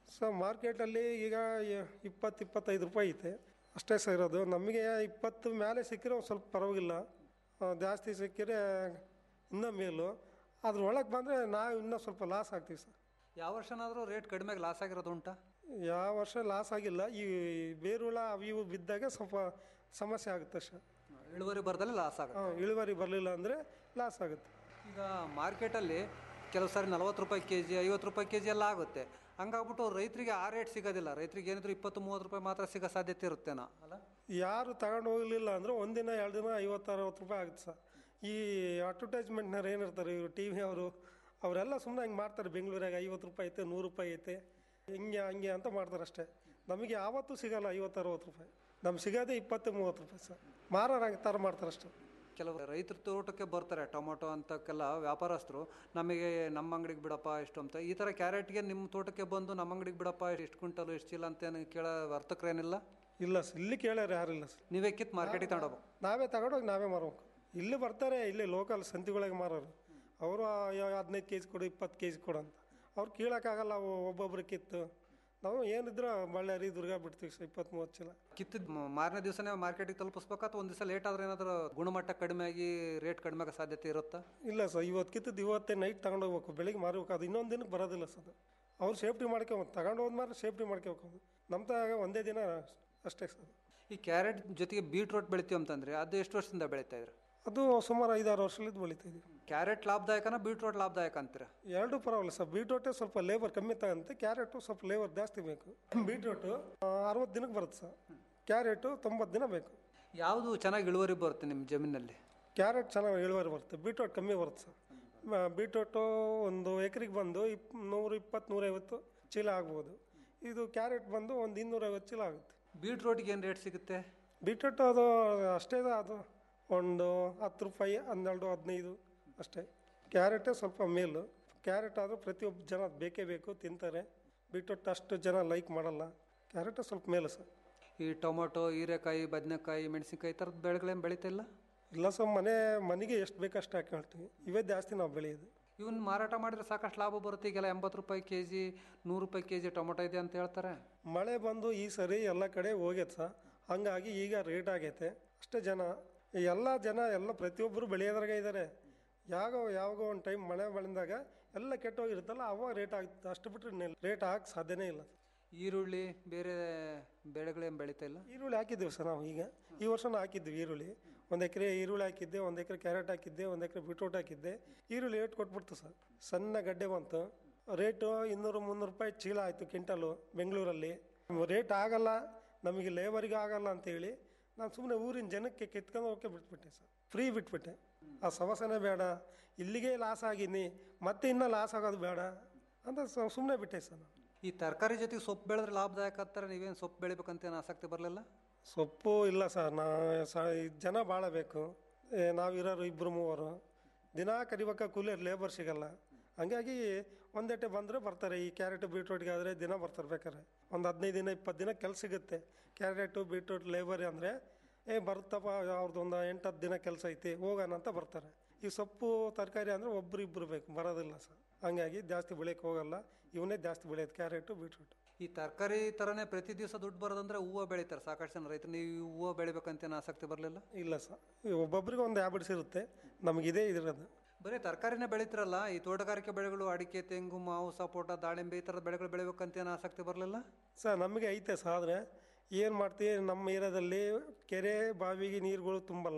ಸೊ ಮಾರ್ಕೆಟಲ್ಲಿ ಈಗ ಯ- ಇಪ್ಪತ್ತು ಇಪ್ಪತ್ತೈದು ರೂಪಾಯಿ ಐತೆ ಅಷ್ಟೇ ಸರ್ ಇರೋದು ನಮಗೆ ಇಪ್ಪತ್ತು ಮೇಲೆ ಸಿಕ್ಕಿದ್ರೆ ಒಂದು ಸ್ವಲ್ಪ ಪರವಾಗಿಲ್ಲ ಆ, ಜಾಸ್ತಿ ಸಿಕ್ಕಿದ್ರೆ ಇನ್ನೂ ಮೇಲು ಅದ್ರ ಒಳಗೆ ಬಂದರೆ ನಾವು ಇನ್ನೂ ಸ್ವಲ್ಪ ಲಾಸ್ ಆಗ್ತೀವಿ ಸರ್ ಯಾವ ವರ್ಷನಾದರೂ ರೇಟ್ ಕಡಿಮೆಗೆ ಲಾಸ್ ಆಗಿರೋದು ಉಂಟಾ ಯಾವ ವರ್ಷ ಲಾಸ್ ಆಗಿಲ್ಲ ಈ ಬೇರುಳ ಅವು ಇವು ಬಿದ್ದಾಗ ಸ್ವಲ್ಪ ಸಮಸ್ಯೆ ಆಗುತ್ತೆ ಸರ್ ಇಳುವರಿ ಬರದಲ್ಲಿ ಲಾಸ್ ಆಗುತ್ತೆ ಹಾಂ ಇಳುವರಿ ಬರಲಿಲ್ಲ ಅಂದರೆ ಲಾಸ್ ಆಗುತ್ತೆ ಈಗ ಮಾರ್ಕೆಟಲ್ಲಿ ಕೆಲವು ಸಾರಿ ನಲ್ವತ್ತು ರೂಪಾಯಿ ಕೆ ಜಿ ಐವತ್ತು ರೂಪಾಯಿ ಕೆ ಜಿ ಎಲ್ಲ ಆಗುತ್ತೆ ಹಂಗಾಗ್ಬಿಟ್ಟು ರೈತರಿಗೆ ಆ ರೇಟ್ ಸಿಗೋದಿಲ್ಲ ರೈತರಿಗೆ ಏನಿದ್ರು ಇಪ್ಪತ್ತು ಮೂವತ್ತು ರೂಪಾಯಿ ಮಾತ್ರ ಸಿಗೋ ಸಾಧ್ಯತೆ ಇರುತ್ತೇನೋ ಅಲ್ಲ ಯಾರು ತಗೊಂಡು ಹೋಗಲಿಲ್ಲ ಅಂದರೆ ಒಂದಿನ ಎರಡು ದಿನ ಐವತ್ತು ಅರವತ್ತು ರೂಪಾಯಿ ಆಗುತ್ತೆ ಸರ್ ಈ ಅಡ್ವರ್ಟೈಸ್ಮೆಂಟ್ನವ್ರು ಏನಿರ್ತಾರೆ ಇವರು ಟಿ ವಿ ಅವರು ಅವರೆಲ್ಲ ಸುಮ್ಮನೆ ಹಿಂಗೆ ಮಾಡ್ತಾರೆ ಬೆಂಗಳೂರಾಗ ಐವತ್ತು ರೂಪಾಯಿ ಐತೆ ನೂರು ರೂಪಾಯಿ ಐತೆ ಹಿಂಗೆ ಹಂಗೆ ಅಂತ ಮಾಡ್ತಾರೆ ಅಷ್ಟೇ ನಮಗೆ ಯಾವತ್ತೂ ಸಿಗಲ್ಲ ಐವತ್ತು ಅರವತ್ತು ರೂಪಾಯಿ ನಮ್ಗೆ ಸಿಗೋದೇ ಇಪ್ಪತ್ತು ಮೂವತ್ತು ರೂಪಾಯಿ ಸರ್ ಮಾರೋರು ಹಂಗೆ ಥರ ಮಾಡ್ತಾರೆ ಅಷ್ಟೇ ಕೆಲವು ರೈತರ ತೋಟಕ್ಕೆ ಬರ್ತಾರೆ ಟೊಮೊಟೊ ಅಂತಕ್ಕೆಲ್ಲ ವ್ಯಾಪಾರಸ್ಥರು ನಮಗೆ ನಮ್ಮ ಅಂಗಡಿಗೆ ಬಿಡಪ್ಪ ಇಷ್ಟು ಅಂತ ಈ ಥರ ಕ್ಯಾರೆಟ್ಗೆ ನಿಮ್ಮ ತೋಟಕ್ಕೆ ಬಂದು ನಮ್ಮ ಅಂಗಡಿಗೆ ಬಿಡಪ್ಪ ಎಷ್ಟು ಕ್ವಿಂಟಲು ಎಷ್ಟು ಚೀಲ ಅಂತ ಏನು ಕೇಳೋ ವರ್ತಕರೇನಿಲ್ಲ ಇಲ್ಲ ಸರ್ ಇಲ್ಲಿ ಕೇಳ್ಯಾರ ಯಾರಿಲ್ಲ ಸರ್ ನೀವೇ ಕಿತ್ತು ಮಾರ್ಕೆಟಿಗೆ ತಗೊಂಡೋಗ್ಬೇಕು ನಾವೇ ತಗೊಂಡೋಗಿ ನಾವೇ ಮಾರ್ಬೇಕು ಇಲ್ಲಿ ಬರ್ತಾರೆ ಇಲ್ಲಿ ಲೋಕಲ್ ಸಂತಿಗಳಿಗೆ ಮಾರೋರು ಅವರು ಹದಿನೈದು ಕೆ ಜಿ ಕೊಡು ಇಪ್ಪತ್ತು ಕೆ ಜಿ ಕೊಡು ಅಂತ ಅವ್ರು ಕೀಳಕ್ಕಾಗಲ್ಲ ಅವು ಒಬ್ಬೊಬ್ರು ಕಿತ್ತು ನಾವು ಏನಿದ್ರು ಬಳ್ಳಾರಿ ದುರ್ಗ ಬಿಡ್ತೀವಿ ಸರ್ ಇಪ್ಪತ್ತು ಮೂವತ್ತು ಚೀಲ ಕಿತ್ತಿದ ಮಾರನೇ ದಿವಸನೇ ಮಾರ್ಕೆಟಿಗೆ ತಲುಪಿಸ್ಬೇಕಾ ಅಥವಾ ಒಂದು ದಿವಸ ಲೇಟ್ ಆದ್ರೆ ಏನಾದರೂ ಗುಣಮಟ್ಟ ಕಡಿಮೆ ಆಗಿ ರೇಟ್ ಕಡಿಮೆ ಆಗೋ ಸಾಧ್ಯತೆ ಇರುತ್ತಾ ಇಲ್ಲ ಸರ್ ಇವತ್ತು ಕಿತ್ತದ್ದು ಇವತ್ತೇ ನೈಟ್ ತಗೊಂಡೋಗ್ಬೇಕು ಬೆಳಿಗ್ಗೆ ಮಾರ್ಬೇಕು ಅದು ಇನ್ನೊಂದು ದಿನಕ್ಕೆ ಬರೋದಿಲ್ಲ ಸರ್ ಅದು ಅವ್ರು ಸೇಫ್ಟಿ ಮಾಡ್ಕೊಬೇಕು ತಗೊಂಡು ಹೋದ್ಮಾರೆ ಸೇಫ್ಟಿ ಮಾಡ್ಕೋಬೇಕು ನಮ್ಮ ತಾಗ ಒಂದೇ ದಿನ ಅಷ್ಟೇ ಸರ್ ಈ ಕ್ಯಾರೆಟ್ ಜೊತೆಗೆ ಬೀಟ್ರೋಟ್ ಬೆಳಿತೀವಿ ಅಂತಂದ್ರೆ ಅದು ಎಷ್ಟು ವರ್ಷದಿಂದ ಬೆಳೀತಾ ಇದ್ರು ಅದು ಸುಮಾರು ಐದಾರು ವರ್ಷದಿಂದ ಬೆಳೀತಾ ಇದೀವಿ ಕ್ಯಾರೆಟ್ ಲಾಭದಾಯಕನ ಬೀಟ್ರೋಟ್ ಲಾಭದಾಯಕ ಅಂತೀರಾ ಎರಡು ಪರವಾಗಿಲ್ಲ ಸರ್ ಬೀಟ್ರೋಟೇ ಸ್ವಲ್ಪ ಲೇಬರ್ ಕಮ್ಮಿ ತಗಂತೆ ಕ್ಯಾರೆಟು ಸ್ವಲ್ಪ ಲೇಬರ್ ಜಾಸ್ತಿ ಬೇಕು ಬೀಟ್ರೋಟು ಅರವತ್ತು ದಿನಕ್ಕೆ ಬರುತ್ತೆ ಸರ್ ಕ್ಯಾರೆಟು ತೊಂಬತ್ತು ದಿನ ಬೇಕು ಯಾವುದು ಚೆನ್ನಾಗಿ ಇಳುವರಿ ಬರುತ್ತೆ ನಿಮ್ಮ ಜಮೀನಲ್ಲಿ ಕ್ಯಾರೆಟ್ ಚೆನ್ನಾಗಿ ಇಳುವರಿ ಬರುತ್ತೆ ಬೀಟ್ರೋಟ್ ಕಮ್ಮಿ ಬರುತ್ತೆ ಸರ್ ಮ- ಬೀಟ್ರೋಟು ಒಂದು ಎಕರೆಗೆ ಬಂದು ಇಪ್ ನೂರು ಇಪ್ಪತ್ತು ನೂರೈವತ್ತು ಚೀಲ ಆಗ್ಬೋದು ಇದು ಕ್ಯಾರೆಟ್ ಬಂದು ಒಂದು ಇನ್ನೂರೈವತ್ತು ಚೀಲ ಆಗುತ್ತೆ ಬೀಟ್ರೋಟ್ಗೆ ಏನು ರೇಟ್ ಸಿಗುತ್ತೆ ಬೀಟ್ರೋಟ್ ಅದು ಅಷ್ಟೇ ಇದೆ ಅದು ಒಂದು ಹತ್ತು ರೂಪಾಯಿ ಹನ್ನೆರಡು ಹದಿನೈದು ಅಷ್ಟೇ ಕ್ಯಾರೆಟೇ ಸ್ವಲ್ಪ ಮೇಲು ಕ್ಯಾರೆಟ್ ಆದರೂ ಪ್ರತಿಯೊಬ್ಬ ಜನ ಅದ್ ಬೇಕೇ ಬೇಕು ತಿಂತಾರೆ ಬೀಟ್ರೋಟ್ ಅಷ್ಟು ಜನ ಲೈಕ್ ಮಾಡಲ್ಲ ಕ್ಯಾರೆಟೇ ಸ್ವಲ್ಪ ಮೇಲು ಸರ್ ಈ ಟೊಮೊಟೊ ಹೀರೆಕಾಯಿ ಬದನೆಕಾಯಿ ಮೆಣಸಿನ್ಕಾಯಿ ಈ ಥರದ ಬೆಳೆಗಳೇನು ಬೆಳೀತಾ ಇಲ್ಲ ಇಲ್ಲ ಸರ್ ಮನೆ ಮನೆಗೆ ಎಷ್ಟು ಬೇಕು ಅಷ್ಟು ಹಾಕೊಳ್ತೀವಿ ಇವೇ ಜಾಸ್ತಿ ನಾವು ಬೆಳೆಯೋದು ಇವನ್ನ ಮಾರಾಟ ಮಾಡಿದ್ರೆ ಸಾಕಷ್ಟು ಲಾಭ ಬರುತ್ತೆ ಈಗೆಲ್ಲ ಎಂಬತ್ತು ರೂಪಾಯಿ ಕೆ ಜಿ ನೂರು ರೂಪಾಯಿ ಕೆ ಜಿ ಟೊಮೊಟೊ ಇದೆ ಅಂತ ಹೇಳ್ತಾರೆ ಮಳೆ ಬಂದು ಈ ಸರಿ ಎಲ್ಲ ಕಡೆ ಹೋಗೈತೆ ಸರ್ ಹಂಗಾಗಿ ಈಗ ರೇಟ್ ಆಗೈತೆ ಅಷ್ಟೇ ಜನ ಎಲ್ಲ ಜನ ಎಲ್ಲ ಪ್ರತಿಯೊಬ್ಬರು ಬೆಳೆಯೋದ್ರಾಗ ಇದ್ದಾರೆ ಯಾವಾಗ ಯಾವಾಗ ಒಂದು ಟೈಮ್ ಮಳೆ ಬಂದಾಗ ಎಲ್ಲ ಕೆಟ್ಟೋಗಿರುತ್ತಲ್ಲ ಅವಾಗ ರೇಟ್ ಆಗುತ್ತೆ ಅಷ್ಟು ಬಿಟ್ಟರೆ ರೇಟ್ ಆಗಕ್ಕೆ ಸಾಧ್ಯನೇ ಇಲ್ಲ ಈರುಳ್ಳಿ ಬೇರೆ ಬೆಳೆಗಳೇನು ಬೆಳೀತಾ ಇಲ್ಲ ಈರುಳ್ಳಿ ಹಾಕಿದ್ದೀವಿ ಸರ್ ನಾವು ಈಗ ಈ ವರ್ಷನೂ ಹಾಕಿದ್ವಿ ಈರುಳ್ಳಿ ಒಂದು ಎಕರೆ ಈರುಳ್ಳಿ ಹಾಕಿದ್ದೆ ಒಂದು ಎಕರೆ ಕ್ಯಾರೆಟ್ ಹಾಕಿದ್ದೆ ಒಂದು ಎಕರೆ ಬೀಟ್ರೂಟ್ ಹಾಕಿದ್ದೆ ಈರುಳ್ಳಿ ರೇಟ್ ಕೊಟ್ಬಿಡ್ತು ಸರ್ ಸಣ್ಣ ಗಡ್ಡೆ ಬಂತು ರೇಟು ಇನ್ನೂರು ಮುನ್ನೂರು ರೂಪಾಯಿ ಚೀಲ ಆಯಿತು ಕ್ವಿಂಟಲು ಬೆಂಗಳೂರಲ್ಲಿ ರೇಟ್ ಆಗಲ್ಲ ನಮಗೆ ಲೇಬರಿಗೆ ಆಗಲ್ಲ ಅಂತೇಳಿ ನಾನು ಸುಮ್ಮನೆ ಊರಿನ ಜನಕ್ಕೆ ಕಿತ್ಕೊಂಡು ಹೋಗಕ್ಕೆ ಬಿಟ್ಬಿಟ್ಟೆ ಸರ್ ಫ್ರೀ ಬಿಟ್ಬಿಟ್ಟೆ ಆ ಸಮಸ್ಯೆನೇ ಬೇಡ ಇಲ್ಲಿಗೆ ಲಾಸ್ ಆಗಿನಿ ಮತ್ತೆ ಇನ್ನೂ ಲಾಸ್ ಆಗೋದು ಬೇಡ ಅಂತ ಸುಮ್ಮನೆ ಬಿಟ್ಟೆ ಸರ್ ನಾನು ಈ ತರಕಾರಿ ಜೊತೆಗೆ ಸೊಪ್ಪು ಬೆಳೆದ್ರೆ ಲಾಭದಾಯಕ ಅಂತಾರೆ ನೀವೇನು ಸೊಪ್ಪು ಬೆಳಿಬೇಕಂತ ಏನು ಆಸಕ್ತಿ ಬರಲಿಲ್ಲ ಸೊಪ್ಪು ಇಲ್ಲ ಸರ್ ನಾ ಸ ಜನ ಭಾಳ ಬೇಕು ಏ, ನಾವಿರೋರು ಇಬ್ಬರು ಮೂವರು ದಿನ ಕರಿಬೇಕ ಕೂಲಿ ಲೇಬರ್ ಸಿಗಲ್ಲ ಹಂಗಾಗಿ ಒಂದೇಟೆ ಬಂದರೆ ಬರ್ತಾರೆ ಈ ಕ್ಯಾರೆಟ್ ಬೀಟ್ರೂಟ್ಗೆ ಆದರೆ ದಿನ ಬರ್ತಾರೆ ಬೇಕಾದ್ರೆ ಒಂದು ಹದಿನೈದು ದಿನ ಇಪ್ಪತ್ತು ದಿನ ಕೆಲಸ ಸಿಗುತ್ತೆ ಕ್ಯಾರೆಟು ಬೀಟ್ರೂಟ್ ಲೇಬರ್ ಅಂದರೆ ಏ ಬರುತ್ತಪ್ಪ ಅವ್ರದ್ದು ಒಂದು ಎಂಟು ಹತ್ತು ದಿನ ಕೆಲಸ ಐತಿ ಹೋಗೋಣ ಅಂತ ಬರ್ತಾರೆ ಈ ಸೊಪ್ಪು ತರಕಾರಿ ಅಂದರೆ ಒಬ್ರು ಇಬ್ಬರು ಬೇಕು ಬರೋದಿಲ್ಲ ಸರ್ ಹಂಗಾಗಿ ಜಾಸ್ತಿ ಬೆಳೆಯೋಕೆ ಹೋಗಲ್ಲ ಇವನೇ ಜಾಸ್ತಿ ಬೆಳೆಯೋದು ಕ್ಯಾರೆಟು ಬೀಟ್ರೂಟ್ ಈ ತರಕಾರಿ ಥರನೇ ಪ್ರತಿ ದಿವಸ ದುಡ್ಡು ಬರೋದಂದ್ರೆ ಹೂವು ಬೆಳೀತಾರೆ ಸಾಕಷ್ಟು ಜನ ರೈತರು ನೀವು ಈ ಹೂವು ಬೆಳಿಬೇಕಂತ ಏನು ಆಸಕ್ತಿ ಬರಲಿಲ್ಲ ಇಲ್ಲ ಸರ್ ಒಬ್ಬೊಬ್ರಿಗೆ ಒಂದು ಹ್ಯಾಬಿಟ್ಸ್ ಇರುತ್ತೆ ನಮಗಿದೇ ಇದಿರೋದು ಬರೀ ತರಕಾರಿನೇ ಬೆಳೀತಿರಲ್ಲ ಈ ತೋಟಗಾರಿಕೆ ಬೆಳೆಗಳು ಅಡಿಕೆ ತೆಂಗು ಮಾವು ಸಪೋಟ ದಾಳಿಂಬೆ ಈ ಥರದ ಬೆಳೆಗಳು ಬೆಳಿಬೇಕಂತ ಏನು ಆಸಕ್ತಿ ಬರಲಿಲ್ಲ ಸರ್ ನಮಗೆ ಐತೆ ಸರ್ ಆದರೆ ಏನು ಮಾಡ್ತೀವಿ ನಮ್ಮ ಏರಿಯಾದಲ್ಲಿ ಕೆರೆ ಬಾವಿಗೆ ನೀರುಗಳು ತುಂಬಲ್ಲ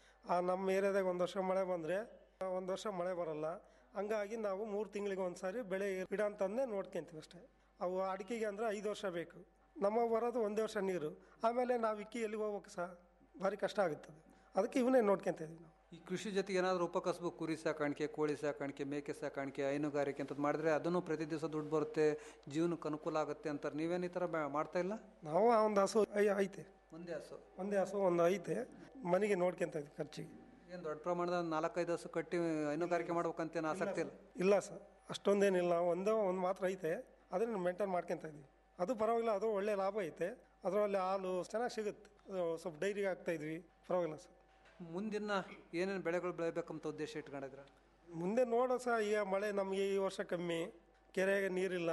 ಆ ನಮ್ಮ ಏರಿಯಾದಾಗ ಒಂದು ವರ್ಷ ಮಳೆ ಬಂದರೆ ಒಂದು ವರ್ಷ ಮಳೆ ಬರಲ್ಲ ಹಂಗಾಗಿ ನಾವು ಮೂರು ತಿಂಗಳಿಗೆ ಒಂದು ಸಾರಿ ಬೆಳೆ ಗಿಡ ಅಂತಂದೇ ನೋಡ್ಕೊಂತೀವಿ ಅಷ್ಟೇ ಅವು ಅಡಿಕೆಗೆ ಅಂದರೆ ಐದು ವರ್ಷ ಬೇಕು ನಮಗೆ ಬರೋದು ಒಂದೇ ವರ್ಷ ನೀರು ಆಮೇಲೆ ನಾವು ಇಕ್ಕಿ ಎಲ್ಲಿಗೆ ಹೋಗ್ಬೇಕು ಸರ್ ಭಾರಿ ಕಷ್ಟ ಆಗುತ್ತದೆ ಅದಕ್ಕೆ ಇವನ್ನೇ ನೋಡ್ಕೊಂತ ಇದೀವಿ ನಾವು ಈ ಕೃಷಿ ಜೊತೆಗೆ ಏನಾದರೂ ಉಪಕಸಬು ಕುರಿ ಸಾಕಾಣಿಕೆ ಕೋಳಿ ಸಾಕಾಣಿಕೆ ಮೇಕೆ ಸಾಕಾಣಿಕೆ ಹೈನುಗಾರಿಕೆ ಅಂತದ್ದು ಮಾಡಿದ್ರೆ ಅದನ್ನು ಪ್ರತಿ ದಿವಸ ದುಡ್ಡು ಬರುತ್ತೆ ಜೀವನಕ್ಕೆ ಅನುಕೂಲ ಆಗುತ್ತೆ ಅಂತಾರೆ ನೀವೇನು ಈ ಥರ ಬೆ- ಮಾಡ್ತಾ ಇಲ್ಲ ನಾವು ಆ ಒಂದು ಹಸು ಐ- ಐತೆ ಒಂದೇ ಹಸು ಒಂದೇ ಹಸು ಒಂದು ಐತೆ ಮನೆಗೆ ನೋಡ್ಕೊಂತ ಇದ್ವಿ ಖರ್ಚಿಗೆ ಏನು ದೊಡ್ಡ ಪ್ರಮಾಣದ ನಾಲ್ಕೈದು ಹಸು ಕಟ್ಟಿ ಹೈನುಗಾರಿಕೆ ಮಾಡ್ಬೇಕಂತ ಏನು ಆಸಕ್ತಿ ಇಲ್ಲ ಇಲ್ಲ ಸರ್ ಅಷ್ಟೊಂದೇನಿಲ್ಲ ಒಂದೇ ಒಂದು ಮಾತ್ರ ಐತೆ ಅದನ್ನು ಮೇಂಟೈನ್ ಮಾಡ್ಕೊಂತ ಇದೀವಿ ಅದು ಪರವಾಗಿಲ್ಲ ಅದು ಒಳ್ಳೆ ಲಾಭ ಐತೆ ಅದರಲ್ಲಿ ಹಾಲು ಚೆನ್ನಾಗಿ ಸಿಗುತ್ತೆ ಅದು ಸ್ವಲ್ಪ ಡೈರಿಗೆ ಹಾಕ್ತಾ ಇದ್ವಿ ಪರವಾಗಿಲ್ಲ ಸರ್ ಮುಂದಿನ ಏನೇನು ಬೆಳೆಗಳು ಬೆಳಿಬೇಕಂತ ಉದ್ದೇಶ ಇಟ್ಕೊಂಡಿದ್ರ ಮುಂದೆ ನೋಡೋ ಸಹ ಈಗ ಮಳೆ ನಮಗೆ ಈ ವರ್ಷ ಕಮ್ಮಿ ಕೆರೆಗೆ ನೀರಿಲ್ಲ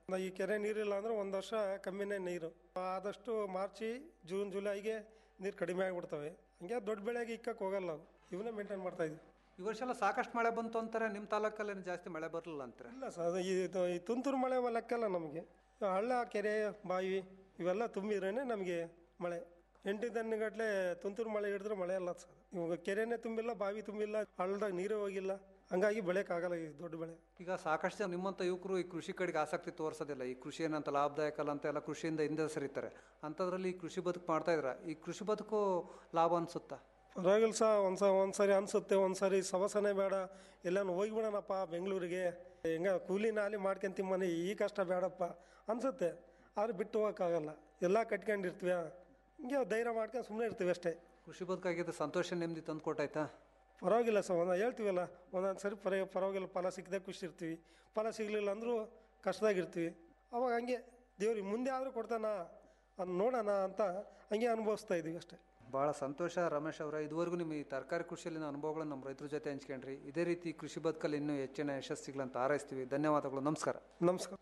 ಈ ಕೆರೆ ನೀರಿಲ್ಲ ಅಂದ್ರೆ ಒಂದು ವರ್ಷ ಕಮ್ಮಿನೇ ನೀರು ಆದಷ್ಟು ಮಾರ್ಚಿ ಜೂನ್ ಜುಲೈಗೆ ನೀರು ಕಡಿಮೆ ಆಗಿಬಿಡ್ತವೆ ಹಂಗೆ ದೊಡ್ಡ ಬೆಳೆಗೆ ಇಕ್ಕಕ್ಕೆ ಹೋಗಲ್ಲ ನಾವು ಇವನ್ನೇ ಮೇಂಟೈನ್ ಮಾಡ್ತಾ ಇದ್ವಿ ಈ ವರ್ಷ ಎಲ್ಲ ಸಾಕಷ್ಟು ಮಳೆ ಬಂತು ಅಂತಾರೆ ನಿಮ್ಮ ತಾಲೂಕಲ್ಲಿ ಜಾಸ್ತಿ ಮಳೆ ಬರಲಿಲ್ಲ ಅಂತಾರೆ ಇಲ್ಲ ಸರ್ ಅದು ಇದು ಈ ತುಂತುರು ಮಳೆ ಲೆಕ್ಕಲ್ಲ ನಮಗೆ ಹಳ್ಳ ಕೆರೆ ಬಾವಿ ಇವೆಲ್ಲ ತುಂಬಿದ್ರೇ ನಮಗೆ ಮಳೆ ಎಂಟು ದಿನಗಟ್ಟಲೆ ತುಂತುರು ಮಳೆ ಹಿಡಿದ್ರೆ ಮಳೆ ಅಲ್ಲ ಸರ್ ಇವಾಗ ಕೆರೆನೇ ತುಂಬಿಲ್ಲ ಬಾವಿ ತುಂಬಿಲ್ಲ ಹಳ್ಳದಾಗ ನೀರೇ ಹೋಗಿಲ್ಲ ಹಂಗಾಗಿ ಬೆಳೆಯೋಕ್ಕಾಗಲ್ಲ ಈ ದೊಡ್ಡ ಬೆಳೆ ಈಗ ಸಾಕಷ್ಟು ಜನ ನಿಮ್ಮಂಥ ಯುವಕರು ಈ ಕೃಷಿ ಕಡೆಗೆ ಆಸಕ್ತಿ ತೋರಿಸೋದಿಲ್ಲ ಈ ಕೃಷಿ ಏನಂತ ಲಾಭದಾಯಕ ಅಲ್ಲ ಅಂತ ಎಲ್ಲ ಕೃಷಿಯಿಂದ ಹಿಂದೆ ಸರಿತಾರೆ ಅಂಥದ್ರಲ್ಲಿ ಈ ಕೃಷಿ ಬದುಕು ಮಾಡ್ತಾ ಇದ್ರ ಈ ಕೃಷಿ ಬದುಕು ಲಾಭ ಅನ್ಸುತ್ತಾ ಪರವಾಗಿಲ್ಲ ಸಹ ಒಂದು ಸ ಒಂದು ಸರಿ ಅನಿಸುತ್ತೆ ಒಂದು ಸರಿ ಸವಸನೆ ಬೇಡ ಎಲ್ಲಾನು ಹೋಗ್ಬಿಡೋಣಪ್ಪ ಬೆಂಗಳೂರಿಗೆ ಹೆಂಗ ಕೂಲಿ ನಾಲಿ ಮಾಡ್ಕೊಂತೀವಿ ಮನೆ ಈ ಕಷ್ಟ ಬೇಡಪ್ಪ ಅನಿಸುತ್ತೆ ಆದ್ರೆ ಬಿಟ್ಟು ಹೋಗೋಕ್ಕಾಗಲ್ಲ ಎಲ್ಲ ಕಟ್ಕೊಂಡಿರ್ತೀವಿ ಹಿಂಗೆ ಧೈರ್ಯ ಮಾಡ್ಕೊಂಡು ಸುಮ್ಮನೆ ಇರ್ತೀವಿ ಅಷ್ಟೇ ಕೃಷಿ ಬದುಕಾಗಿದ್ದು ಸಂತೋಷ ನೆಮ್ಮದಿ ತಂದು ಕೊಟ್ಟಾಯ್ತಾ ಪರವಾಗಿಲ್ಲ ಸರ್ ಒಂದು ಹೇಳ್ತೀವಲ್ಲ ಒಂದೊಂದು ಸರಿ ಪರ ಪರವಾಗಿಲ್ಲ ಫಲ ಸಿಕ್ಕದೆ ಖುಷಿ ಇರ್ತೀವಿ ಫಲ ಸಿಗಲಿಲ್ಲ ಅಂದರೂ ಕಷ್ಟದಾಗಿರ್ತೀವಿ ಅವಾಗ ಹಂಗೆ ದೇವ್ರಿಗೆ ಮುಂದೆ ಆದರೂ ಕೊಡ್ತಾನ ಅದು ನೋಡೋಣ ಅಂತ ಹಂಗೆ ಅನುಭವಿಸ್ತಾ ಇದ್ದೀವಿ ಅಷ್ಟೇ ಭಾಳ ಸಂತೋಷ ರಮೇಶ್ ಅವರ ಇದುವರೆಗೂ ನಿಮ್ಮ ಈ ತರಕಾರಿ ಕೃಷಿಯಲ್ಲಿನ ಅನುಭವಗಳನ್ನು ನಮ್ಮ ರೈತರ ಜೊತೆ ಹಂಚ್ಕೊಂಡ್ರಿ ಇದೇ ರೀತಿ ಕೃಷಿ ಬದುಕಲ್ಲಿ ಇನ್ನೂ ಹೆಚ್ಚಿನ ಯಶಸ್ಸಿಗಳಂತ ಹಾರೈಸ್ತೀವಿ ಧನ್ಯವಾದಗಳು ನಮಸ್ಕಾರ ನಮಸ್ಕಾರ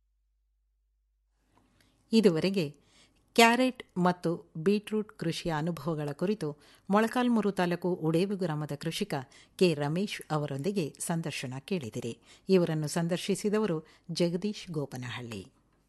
ಇದುವರೆಗೆ ಕ್ಯಾರೆಟ್ ಮತ್ತು ಬೀಟ್ರೂಟ್ ಕೃಷಿಯ ಅನುಭವಗಳ ಕುರಿತು ಮೊಳಕಾಲ್ಮೂರು ತಾಲೂಕು ಉಡೇವು ಗ್ರಾಮದ ಕೃಷಿಕ ಕೆ ರಮೇಶ್ ಅವರೊಂದಿಗೆ ಸಂದರ್ಶನ ಕೇಳಿದಿರಿ ಇವರನ್ನು ಸಂದರ್ಶಿಸಿದವರು ಜಗದೀಶ್ ಗೋಪನಹಳ್ಳಿ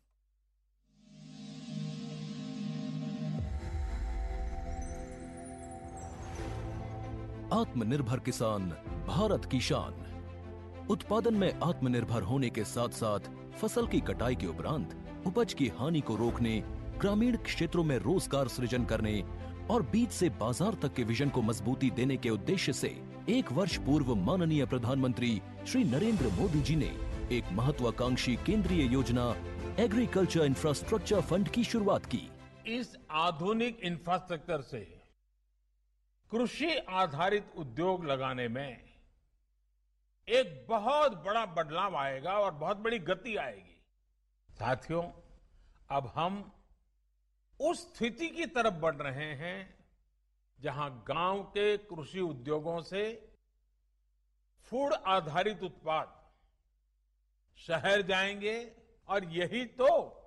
आत्मनिर्भर किसान भारत की शान उत्पादन में आत्मनिर्भर होने के साथ साथ फसल की कटाई के उपरांत उपज की हानि को रोकने ग्रामीण क्षेत्रों में रोजगार सृजन करने और बीज से बाजार तक के विजन को मजबूती देने के उद्देश्य से एक वर्ष पूर्व माननीय प्रधानमंत्री श्री नरेंद्र मोदी जी ने एक महत्वाकांक्षी केंद्रीय योजना एग्रीकल्चर इंफ्रास्ट्रक्चर फंड की शुरुआत की इस आधुनिक इंफ्रास्ट्रक्चर से कृषि आधारित उद्योग लगाने में एक बहुत बड़ा बदलाव आएगा और बहुत बड़ी गति आएगी साथियों अब हम उस स्थिति की तरफ बढ़ रहे हैं जहां गांव के कृषि उद्योगों से फूड आधारित उत्पाद शहर जाएंगे और यही तो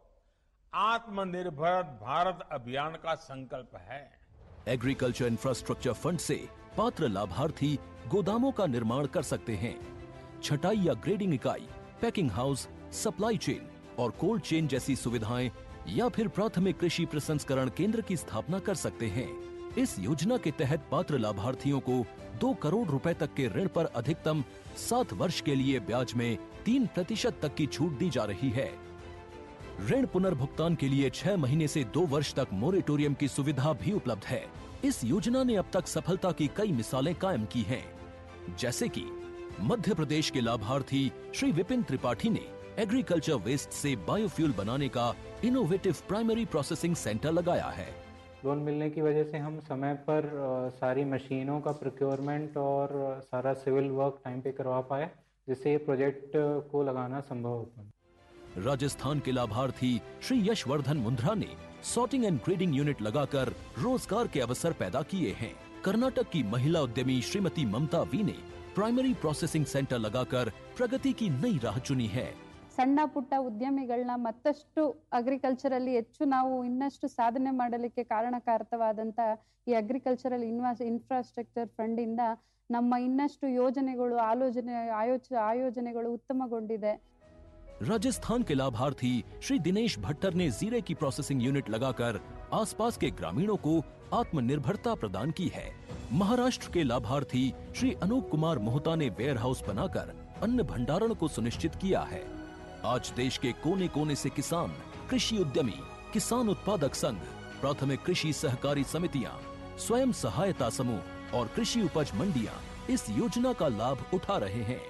आत्मनिर्भर भारत अभियान का संकल्प है एग्रीकल्चर इंफ्रास्ट्रक्चर फंड से पात्र लाभार्थी गोदामों का निर्माण कर सकते हैं छटाई या ग्रेडिंग इकाई पैकिंग हाउस सप्लाई चेन और कोल्ड चेन जैसी सुविधाएं या फिर प्राथमिक कृषि प्रसंस्करण केंद्र की स्थापना कर सकते हैं इस योजना के तहत पात्र लाभार्थियों को दो करोड़ रुपए तक के ऋण पर अधिकतम सात वर्ष के लिए ब्याज में तीन प्रतिशत तक की छूट दी जा रही है ऋण पुनर्भुगतान के लिए छह महीने से दो वर्ष तक मोरेटोरियम की सुविधा भी उपलब्ध है इस योजना ने अब तक सफलता की कई मिसालें कायम की हैं, जैसे कि मध्य प्रदेश के लाभार्थी श्री विपिन त्रिपाठी ने एग्रीकल्चर वेस्ट से बायोफ्यूल बनाने का इनोवेटिव प्राइमरी प्रोसेसिंग सेंटर लगाया है लोन मिलने की वजह से हम समय पर अ, सारी मशीनों का प्रोक्योरमेंट और अ, सारा सिविल वर्क टाइम पे करवा पाए जिससे ये प्रोजेक्ट अ, को लगाना संभव हो पाए राजस्थान के लाभार्थी श्री यशवर्धन मुंद्रा ने सॉर्टिंग एंड ग्रेडिंग यूनिट लगाकर रोजगार के अवसर पैदा किए हैं कर्नाटक की महिला उद्यमी श्रीमती ममता वी ने प्राइमरी प्रोसेसिंग सेंटर लगाकर प्रगति की नई राह चुनी है ಸಣ್ಣ ಪುಟ್ಟ ಉದ್ಯಮಿಗಳನ್ನ ಮತ್ತಷ್ಟು ಅಗ್ರಿಕಲ್ಚರಲ್ಲಿ ಹೆಚ್ಚು ನಾವು ಇನ್ನಷ್ಟು ಸಾಧನೆ ಮಾಡಲಿಕ್ಕೆ ಕಾರಣಕಾರಕವಾದಂಥ ಈ ಅಗ್ರಿಕಲ್ಚರಲ್ ಇನ್ವಾಸ್ ಇನ್ಫ್ರಾಸ್ಟ್ರಕ್ಚರ್ ಫಂಡಿಂದ ನಮ್ಮ ಇನ್ನಷ್ಟು ಯೋಜನೆಗಳು ಆಲೋಚನೆ ಆಯೋಚ ಆಯೋಜನೆಗಳು ಉತ್ತಮಗೊಂಡಿದೆ राजस्थान के लाभार्थी श्री दिनेश भट्टर ने जीरे की प्रोसेसिंग यूनिट लगाकर आसपास के ग्रामीणों को आत्मनिर्भरता प्रदान की है महाराष्ट्र के लाभार्थी श्री अनूप कुमार मोहता ने वेयर हाउस बनाकर अन्न भंडारण को सुनिश्चित किया है आज देश के कोने कोने से किसान कृषि उद्यमी किसान उत्पादक संघ प्राथमिक कृषि सहकारी समितियां स्वयं सहायता समूह और कृषि उपज मंडियां इस योजना का लाभ उठा रहे हैं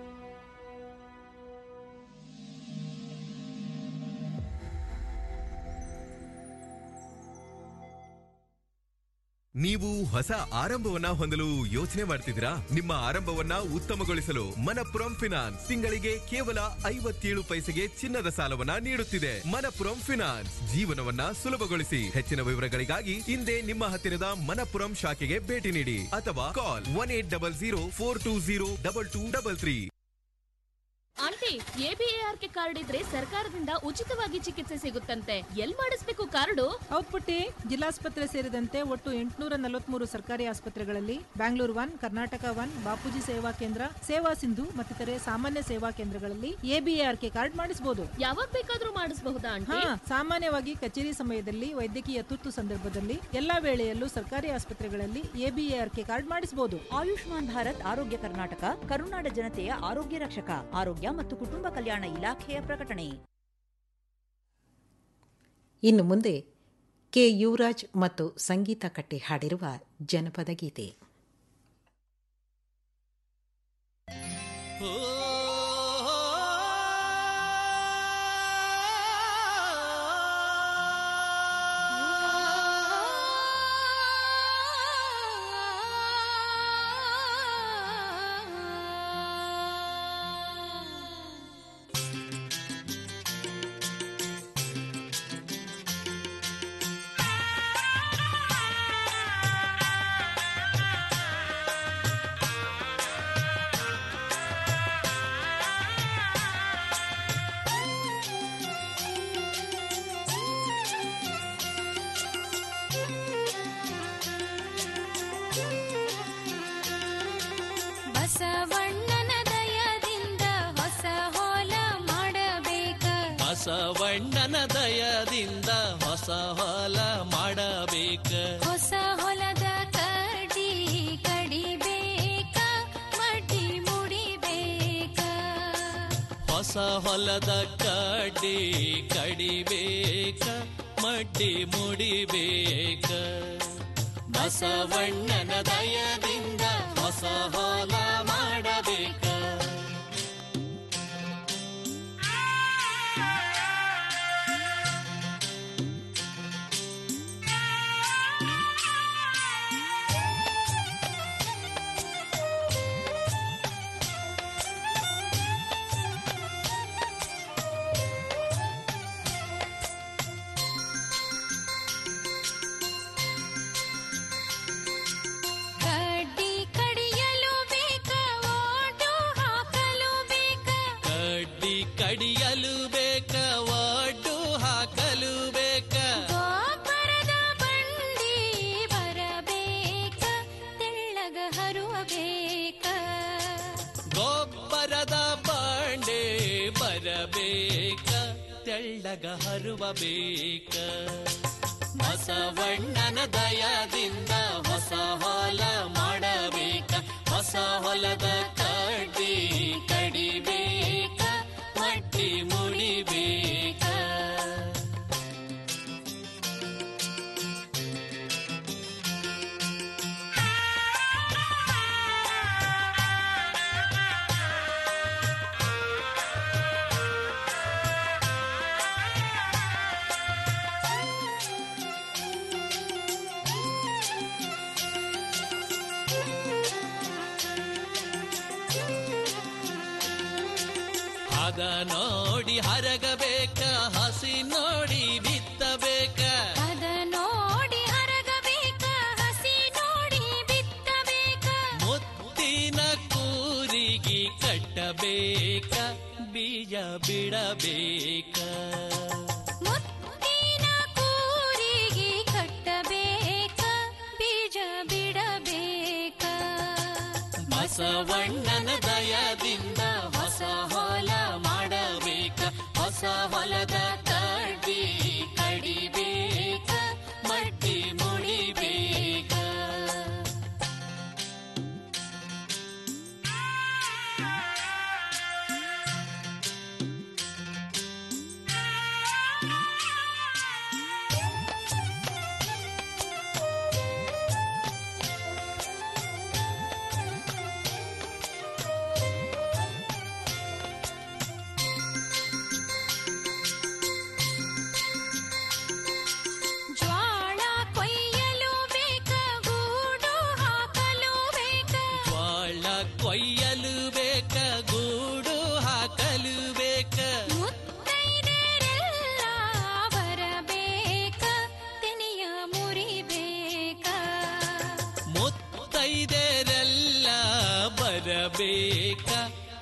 ನೀವು ಹೊಸ ಆರಂಭವನ್ನ ಹೊಂದಲು ಯೋಚನೆ ಮಾಡ್ತಿದ್ದೀರಾ ನಿಮ್ಮ ಆರಂಭವನ್ನ ಉತ್ತಮಗೊಳಿಸಲು ಮನಪುರಂ ಫಿನಾನ್ಸ್ ತಿಂಗಳಿಗೆ ಕೇವಲ ಐವತ್ತೇಳು ಪೈಸೆಗೆ ಚಿನ್ನದ ಸಾಲವನ್ನ ನೀಡುತ್ತಿದೆ ಮನಪುರಂ ಫಿನಾನ್ಸ್ ಜೀವನವನ್ನ ಸುಲಭಗೊಳಿಸಿ ಹೆಚ್ಚಿನ ವಿವರಗಳಿಗಾಗಿ ಹಿಂದೆ ನಿಮ್ಮ ಹತ್ತಿರದ ಮನಪುರಂ ಶಾಖೆಗೆ ಭೇಟಿ ನೀಡಿ ಅಥವಾ call one eight double zero four two zero double two double three ಆಂಟಿ ಎಬಿಎಆರ್ಕೆ ಕಾರ್ಡ್ ಇದ್ರೆ ಸರ್ಕಾರದಿಂದ ಉಚಿತವಾಗಿ ಚಿಕಿತ್ಸೆ ಸಿಗುತ್ತಂತೆ ಎಲ್ ಮಾಡಿಸ್ಬೇಕು ಕಾರ್ಡು ಹೌದ್ ಪುಟ್ಟಿ ಜಿಲ್ಲಾಸ್ಪತ್ರೆ ಸೇರಿದಂತೆ ಒಟ್ಟು ಎಂಟುನೂರ ನಲವತ್ಮೂರು ಸರ್ಕಾರಿ ಆಸ್ಪತ್ರೆಗಳಲ್ಲಿ ಬ್ಯಾಂಗ್ಳೂರ್ ಒನ್ ಕರ್ನಾಟಕ ಒನ್ ಬಾಪೂಜಿ ಸೇವಾ ಕೇಂದ್ರ ಸೇವಾ ಸಿಂಧು ಮತ್ತಿತರೆ ಸಾಮಾನ್ಯ ಸೇವಾ ಕೇಂದ್ರಗಳಲ್ಲಿ ಎಬಿಎಆರ್ಕೆ ಕಾರ್ಡ್ ಮಾಡಿಸಬಹುದು ಯಾವಾಗ ಬೇಕಾದ್ರೂ ಮಾಡಿಸಬಹುದಾ ಹಾ ಆಂಟಿ ಸಾಮಾನ್ಯವಾಗಿ ಕಚೇರಿ ಸಮಯದಲ್ಲಿ ವೈದ್ಯಕೀಯ ತುರ್ತು ಸಂದರ್ಭದಲ್ಲಿ ಎಲ್ಲಾ ವೇಳೆಯಲ್ಲೂ ಸರ್ಕಾರಿ ಆಸ್ಪತ್ರೆಗಳಲ್ಲಿ ಎಬಿಎಆರ್ಕೆ ಕಾರ್ಡ್ ಮಾಡಿಸಬಹುದು ಆಯುಷ್ಮಾನ್ ಭಾರತ್ ಆರೋಗ್ಯ ಕರ್ನಾಟಕ ಕರುನಾಡ ಜನತೆಯ ಆರೋಗ್ಯ ರಕ್ಷಕ ಆರೋಗ್ಯ ಮತ್ತು ಕುಟುಂಬ ಕಲ್ಯಾಣ ಇಲಾಖೆಯ ಪ್ರಕಟಣೆ ಇನ್ನು ಮುಂದೆ ಕೆ ಯುವರಾಜ್ ಮತ್ತು ಸಂಗೀತ ಕಟ್ಟಿ ಹಾಡಿರುವ ಜನಪದ ಗೀತೆ ಬಸವಣ್ಣನ ದಯದಿಂದ ಹೊಸ ಹೋಲ ಮಾಡಬೇಕ ಬಸವಣ್ಣನ ದಯದಿಂದ ಹೊಸ ಹೊಲ ಮಾಡಬೇಕ ಹೊಸ ಹೊಲದ ಕಡಿ ಕಡಿಬೇಕ ಮಡಿ ಮುಡಿಬೇಕ ಹೊಸ ಹೊಲದ ಕಡ್ಡಿ ಕಡಿಬೇಕ ಮಡ್ಡಿ ಮುಡಿಬೇಕ ಬಸವಣ್ಣನ ದಯದಿಂದ ಹೊಸ ಹೊಲ ಮಾಡಬೇಕ ಕಡ್ಡಿ ಕಡಿಯಲು ಬೇಕ ಓಟು ಹಾಕಲು ಬೇಕ ಕಡ್ಡಿ ಕಡಿಯಲು ಬೇಕ ಒಡ್ಡು ಹಾಕಲು ಬೇಕ ಗೊಬ್ಬರದ ಬಂಡಿ ಬರಬೇಕ ತೆಳ್ಳಗ ಹರುವ ಬೇಕ ಗೊಬ್ಬರದ ಬಂಡೆ ಬರಬೇಕ ತೆಳ್ಳಗ ಹರುವ ಬೇಕ ಬಸವಣ್ಣನ ದಯದಿಂದ ಹೊಸ ಹೊಲ ಮಾಡಬೇಕ ಹೊಸ ಹೊಲದ ಕಡ್ಡಿ ಕಡಿಬೇಕ ಮಟ್ಟಿ ಮುಡಿಬೇಕ ಹದ ನೋಡಿ ಹರಗಬೇಕ ಹಸಿ ನೋಡಿ ಬಿತ್ತಬೇಕ ಅದ ನೋಡಿ ಹರಗಬೇಕ ಹಸಿ ನೋಡಿ ಬಿತ್ತಬೇಕ ಮುತ್ತಿನ ಕೂರಿಗೆ ಕಟ್ಟಬೇಕ ಬೀಜ ಬಿಡಬೇಕ ಮುತ್ತಿನ ಕೂರಿಗೆ ಕಟ್ಟಬೇಕ ಬೀಜ ಬಿಡಬೇಕ ಬಸವಣ್ಣನ ದಯದಿಂದ ಹೊಸ ಹೊಲ ಮಾಡಬೇಕ ಹೊಸ ಹೊಲದ ಕಡ್ಡಿ ಕಡಿಬೇಕ ಮಟ್ಟಿ ಮುಡಿಬೇಕ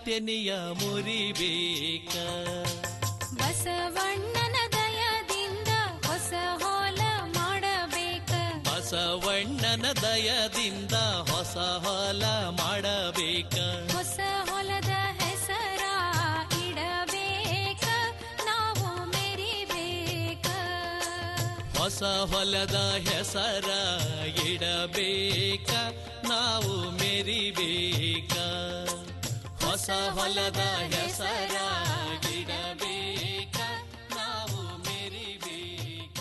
ತೆನೆಯ ಮುರಿಬೇಕ ಬಸವಣ್ಣನ ದಯದಿಂದ ಹೊಸ ಹೊಲ ಮಾಡಬೇಕ ಬಸವಣ್ಣನ ದಯದಿಂದ ಹೊಸ ಹೊಲ ಮಾಡಬೇಕ ಹೊಸ ಹೊಲದ ಹೆಸರ ಇಡಬೇಕ ನಾವು ಮೆರಿಬೇಕ ಹೊಸ ಹೊಲದ ಹೆಸರ ಇಡಬೇಕ ನಾವು ಮೆರಿಬೇಕ ಹೊಸ ಹೊಲದ ಹೆಸರ ಇಡಬೇಕ ನಾವು ಮೆರಿಬೇಕ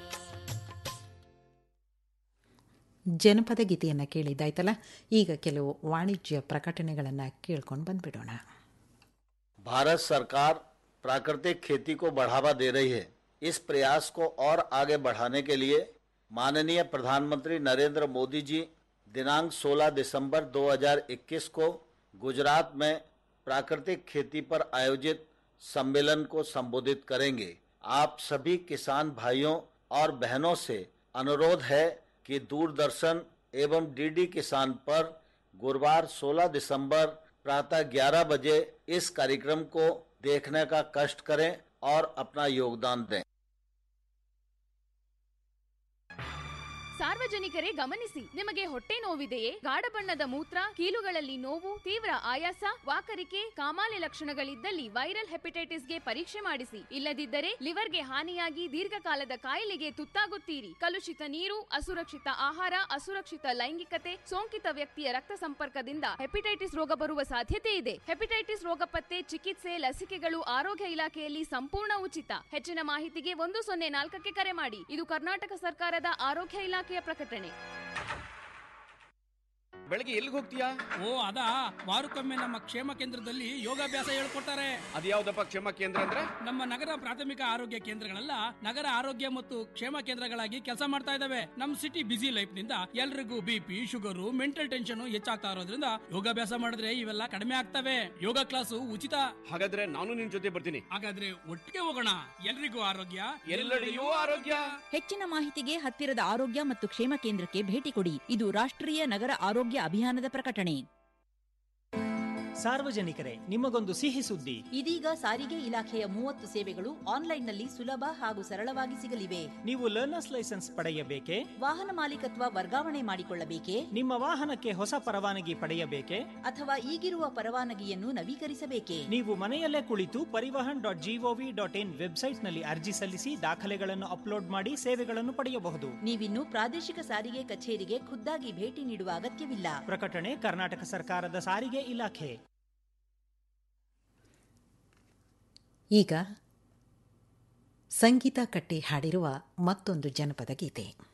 ಜನಪದ ಗೀತೆಯನ್ನು ಕೇಳಿದ್ದಾಯ್ತಲ್ಲ ಈಗ ಕೆಲವು ವಾಣಿಜ್ಯ ಪ್ರಕಟಣೆಗಳನ್ನು ಕೇಳ್ಕೊಂಡು ಬಂದ್ಬಿಡೋಣ भारत सरकार प्राकृतिक खेती को बढ़ावा दे रही है इस प्रयास को और आगे बढ़ाने के लिए माननीय प्रधानमंत्री नरेंद्र मोदी जी दिनांक 16 दिसंबर 2021 को गुजरात में प्राकृतिक खेती पर आयोजित सम्मेलन को संबोधित करेंगे आप सभी किसान भाइयों और बहनों से अनुरोध है कि दूरदर्शन एवं डीडी किसान पर गुरुवार 16 दिसंबर प्रातः 11 बजे इस कार्यक्रम को देखने का कष्ट करें और अपना योगदान दें ಸಾರ್ವಜನಿಕರೇ ಗಮನಿಸಿ ನಿಮಗೆ ಹೊಟ್ಟೆ ನೋವಿದೆಯೇ ಗಾಢ ಬಣ್ಣದ ಮೂತ್ರ ಕೀಲುಗಳಲ್ಲಿ ನೋವು ತೀವ್ರ ಆಯಾಸ ವಾಕರಿಕೆ ಕಾಮಾಲೆ ಲಕ್ಷಣಗಳಿದ್ದಲ್ಲಿ ವೈರಲ್ ಹೆಪಟೈಟಿಸ್ಗೆ ಪರೀಕ್ಷೆ ಮಾಡಿಸಿ ಇಲ್ಲದಿದ್ದರೆ ಲಿವರ್ಗೆ ಹಾನಿಯಾಗಿ ದೀರ್ಘಕಾಲದ ಕಾಯಿಲೆಗೆ ತುತ್ತಾಗುತ್ತೀರಿ ಕಲುಷಿತ ನೀರು ಅಸುರಕ್ಷಿತ ಆಹಾರ ಅಸುರಕ್ಷಿತ ಲೈಂಗಿಕತೆ ಸೋಂಕಿತ ವ್ಯಕ್ತಿಯ ರಕ್ತ ಸಂಪರ್ಕದಿಂದ ಹೆಪಟೈಟಿಸ್ ರೋಗ ಬರುವ ಸಾಧ್ಯತೆ ಇದೆ ಹೆಪಟೈಟಿಸ್ ರೋಗ ಪತ್ತೆ ಚಿಕಿತ್ಸೆ ಲಸಿಕೆಗಳು ಆರೋಗ್ಯ ಇಲಾಖೆಯಲ್ಲಿ ಸಂಪೂರ್ಣ ಉಚಿತ ಹೆಚ್ಚಿನ ಮಾಹಿತಿಗೆ ಒಂದು ಸೊನ್ನೆ ನಾಲ್ಕಕ್ಕೆ ಕರೆ ಮಾಡಿ ಇದು ಕರ್ನಾಟಕ ಸರ್ಕಾರದ ಆರೋಗ್ಯ ಇಲಾಖೆಯ ಪ್ರಕಟಣೆ ಬೆಳಗ್ಗೆ ಎಲ್ಲಿಗೆ ಹೋಗ್ತೀಯಾ ಓ ಅದಾ ವಾರಕ್ಕೊಮ್ಮೆ ನಮ್ಮ ಕ್ಷೇಮ ಕೇಂದ್ರದಲ್ಲಿ ಯೋಗಾಭ್ಯಾಸ ಹೇಳ್ಕೊಡ್ತಾರೆ ಅದ್ಯಾವ್ದಪ್ಪ ಕ್ಷೇಮ ಕೇಂದ್ರ ಅಂದ್ರೆ ನಮ್ಮ ನಗರ ಪ್ರಾಥಮಿಕ ಆರೋಗ್ಯ ಕೇಂದ್ರಗಳೆಲ್ಲ ನಗರ ಆರೋಗ್ಯ ಮತ್ತು ಕ್ಷೇಮ ಕೇಂದ್ರಗಳಾಗಿ ಕೆಲಸ ಮಾಡ್ತಾ ಇದಾವೆ ನಮ್ ಸಿಟಿ ಬಿಸಿ ಲೈಫ್ ನಿಂದ ಎಲ್ರಿಗೂ ಬಿಪಿ ಶುಗರು ಮೆಂಟಲ್ ಟೆನ್ಷನ್ ಹೆಚ್ಚಾಗ್ತಾ ಇರೋದ್ರಿಂದ ಯೋಗಾಭ್ಯಾಸ ಮಾಡಿದ್ರೆ ಇವೆಲ್ಲ ಕಡಿಮೆ ಆಗ್ತವೆ ಯೋಗ ಕ್ಲಾಸು ಉಚಿತ ಹಾಗಾದ್ರೆ ನಾನು ನಿನ್ ಜೊತೆ ಬರ್ತೀನಿ ಹಾಗಾದ್ರೆ ಒಟ್ಟಿಗೆ ಹೋಗೋಣ ಎಲ್ರಿಗೂ ಆರೋಗ್ಯ ಎಲ್ಲೆಡೆಯೂ ಆರೋಗ್ಯ ಹೆಚ್ಚಿನ ಮಾಹಿತಿಗೆ ಹತ್ತಿರದ ಆರೋಗ್ಯ ಮತ್ತು ಕ್ಷೇಮ ಕೇಂದ್ರಕ್ಕೆ ಭೇಟಿ ಕೊಡಿ ಇದು ರಾಷ್ಟ್ರೀಯ ನಗರ ಆರೋಗ್ಯ ಅಭಿಯಾನದ ಪ್ರಕಟಣೆ ಸಾರ್ವಜನಿಕರೇ ನಿಮಗೊಂದು ಸಿಹಿ ಸುದ್ದಿ ಇದೀಗ ಸಾರಿಗೆ ಇಲಾಖೆಯ ಮೂವತ್ತು ಸೇವೆಗಳು ಆನ್ಲೈನ್ನಲ್ಲಿ ಸುಲಭ ಹಾಗೂ ಸರಳವಾಗಿ ಸಿಗಲಿವೆ ನೀವು ಲರ್ನರ್ಸ್ ಲೈಸೆನ್ಸ್ ಪಡೆಯಬೇಕೇ ವಾಹನ ಮಾಲೀಕತ್ವ ವರ್ಗಾವಣೆ ಮಾಡಿಕೊಳ್ಳಬೇಕೇ ನಿಮ್ಮ ವಾಹನಕ್ಕೆ ಹೊಸ ಪರವಾನಗಿ ಪಡೆಯಬೇಕೇ ಅಥವಾ ಈಗಿರುವ ಪರವಾನಗಿಯನ್ನು ನವೀಕರಿಸಬೇಕೇ ನೀವು ಮನೆಯಲ್ಲೇ ಕುಳಿತು Parivahan dot gov dot in ವೆಬ್ಸೈಟ್ನಲ್ಲಿ ಅರ್ಜಿ ಸಲ್ಲಿಸಿ ದಾಖಲೆಗಳನ್ನು ಅಪ್ಲೋಡ್ ಮಾಡಿ ಸೇವೆಗಳನ್ನು ಪಡೆಯಬಹುದು ನೀವಿನ್ನು ಪ್ರಾದೇಶಿಕ ಸಾರಿಗೆ ಕಚೇರಿಗೆ ಖುದ್ದಾಗಿ ಭೇಟಿ ನೀಡುವ ಅಗತ್ಯವಿಲ್ಲ ಪ್ರಕಟಣೆ ಕರ್ನಾಟಕ ಸರ್ಕಾರದ ಸಾರಿಗೆ ಇಲಾಖೆ ಈಗ ಸಂಗೀತ ಕಟ್ಟಿ ಹಾಡಿರುವ ಮತ್ತೊಂದು ಜನಪದ ಗೀತೆ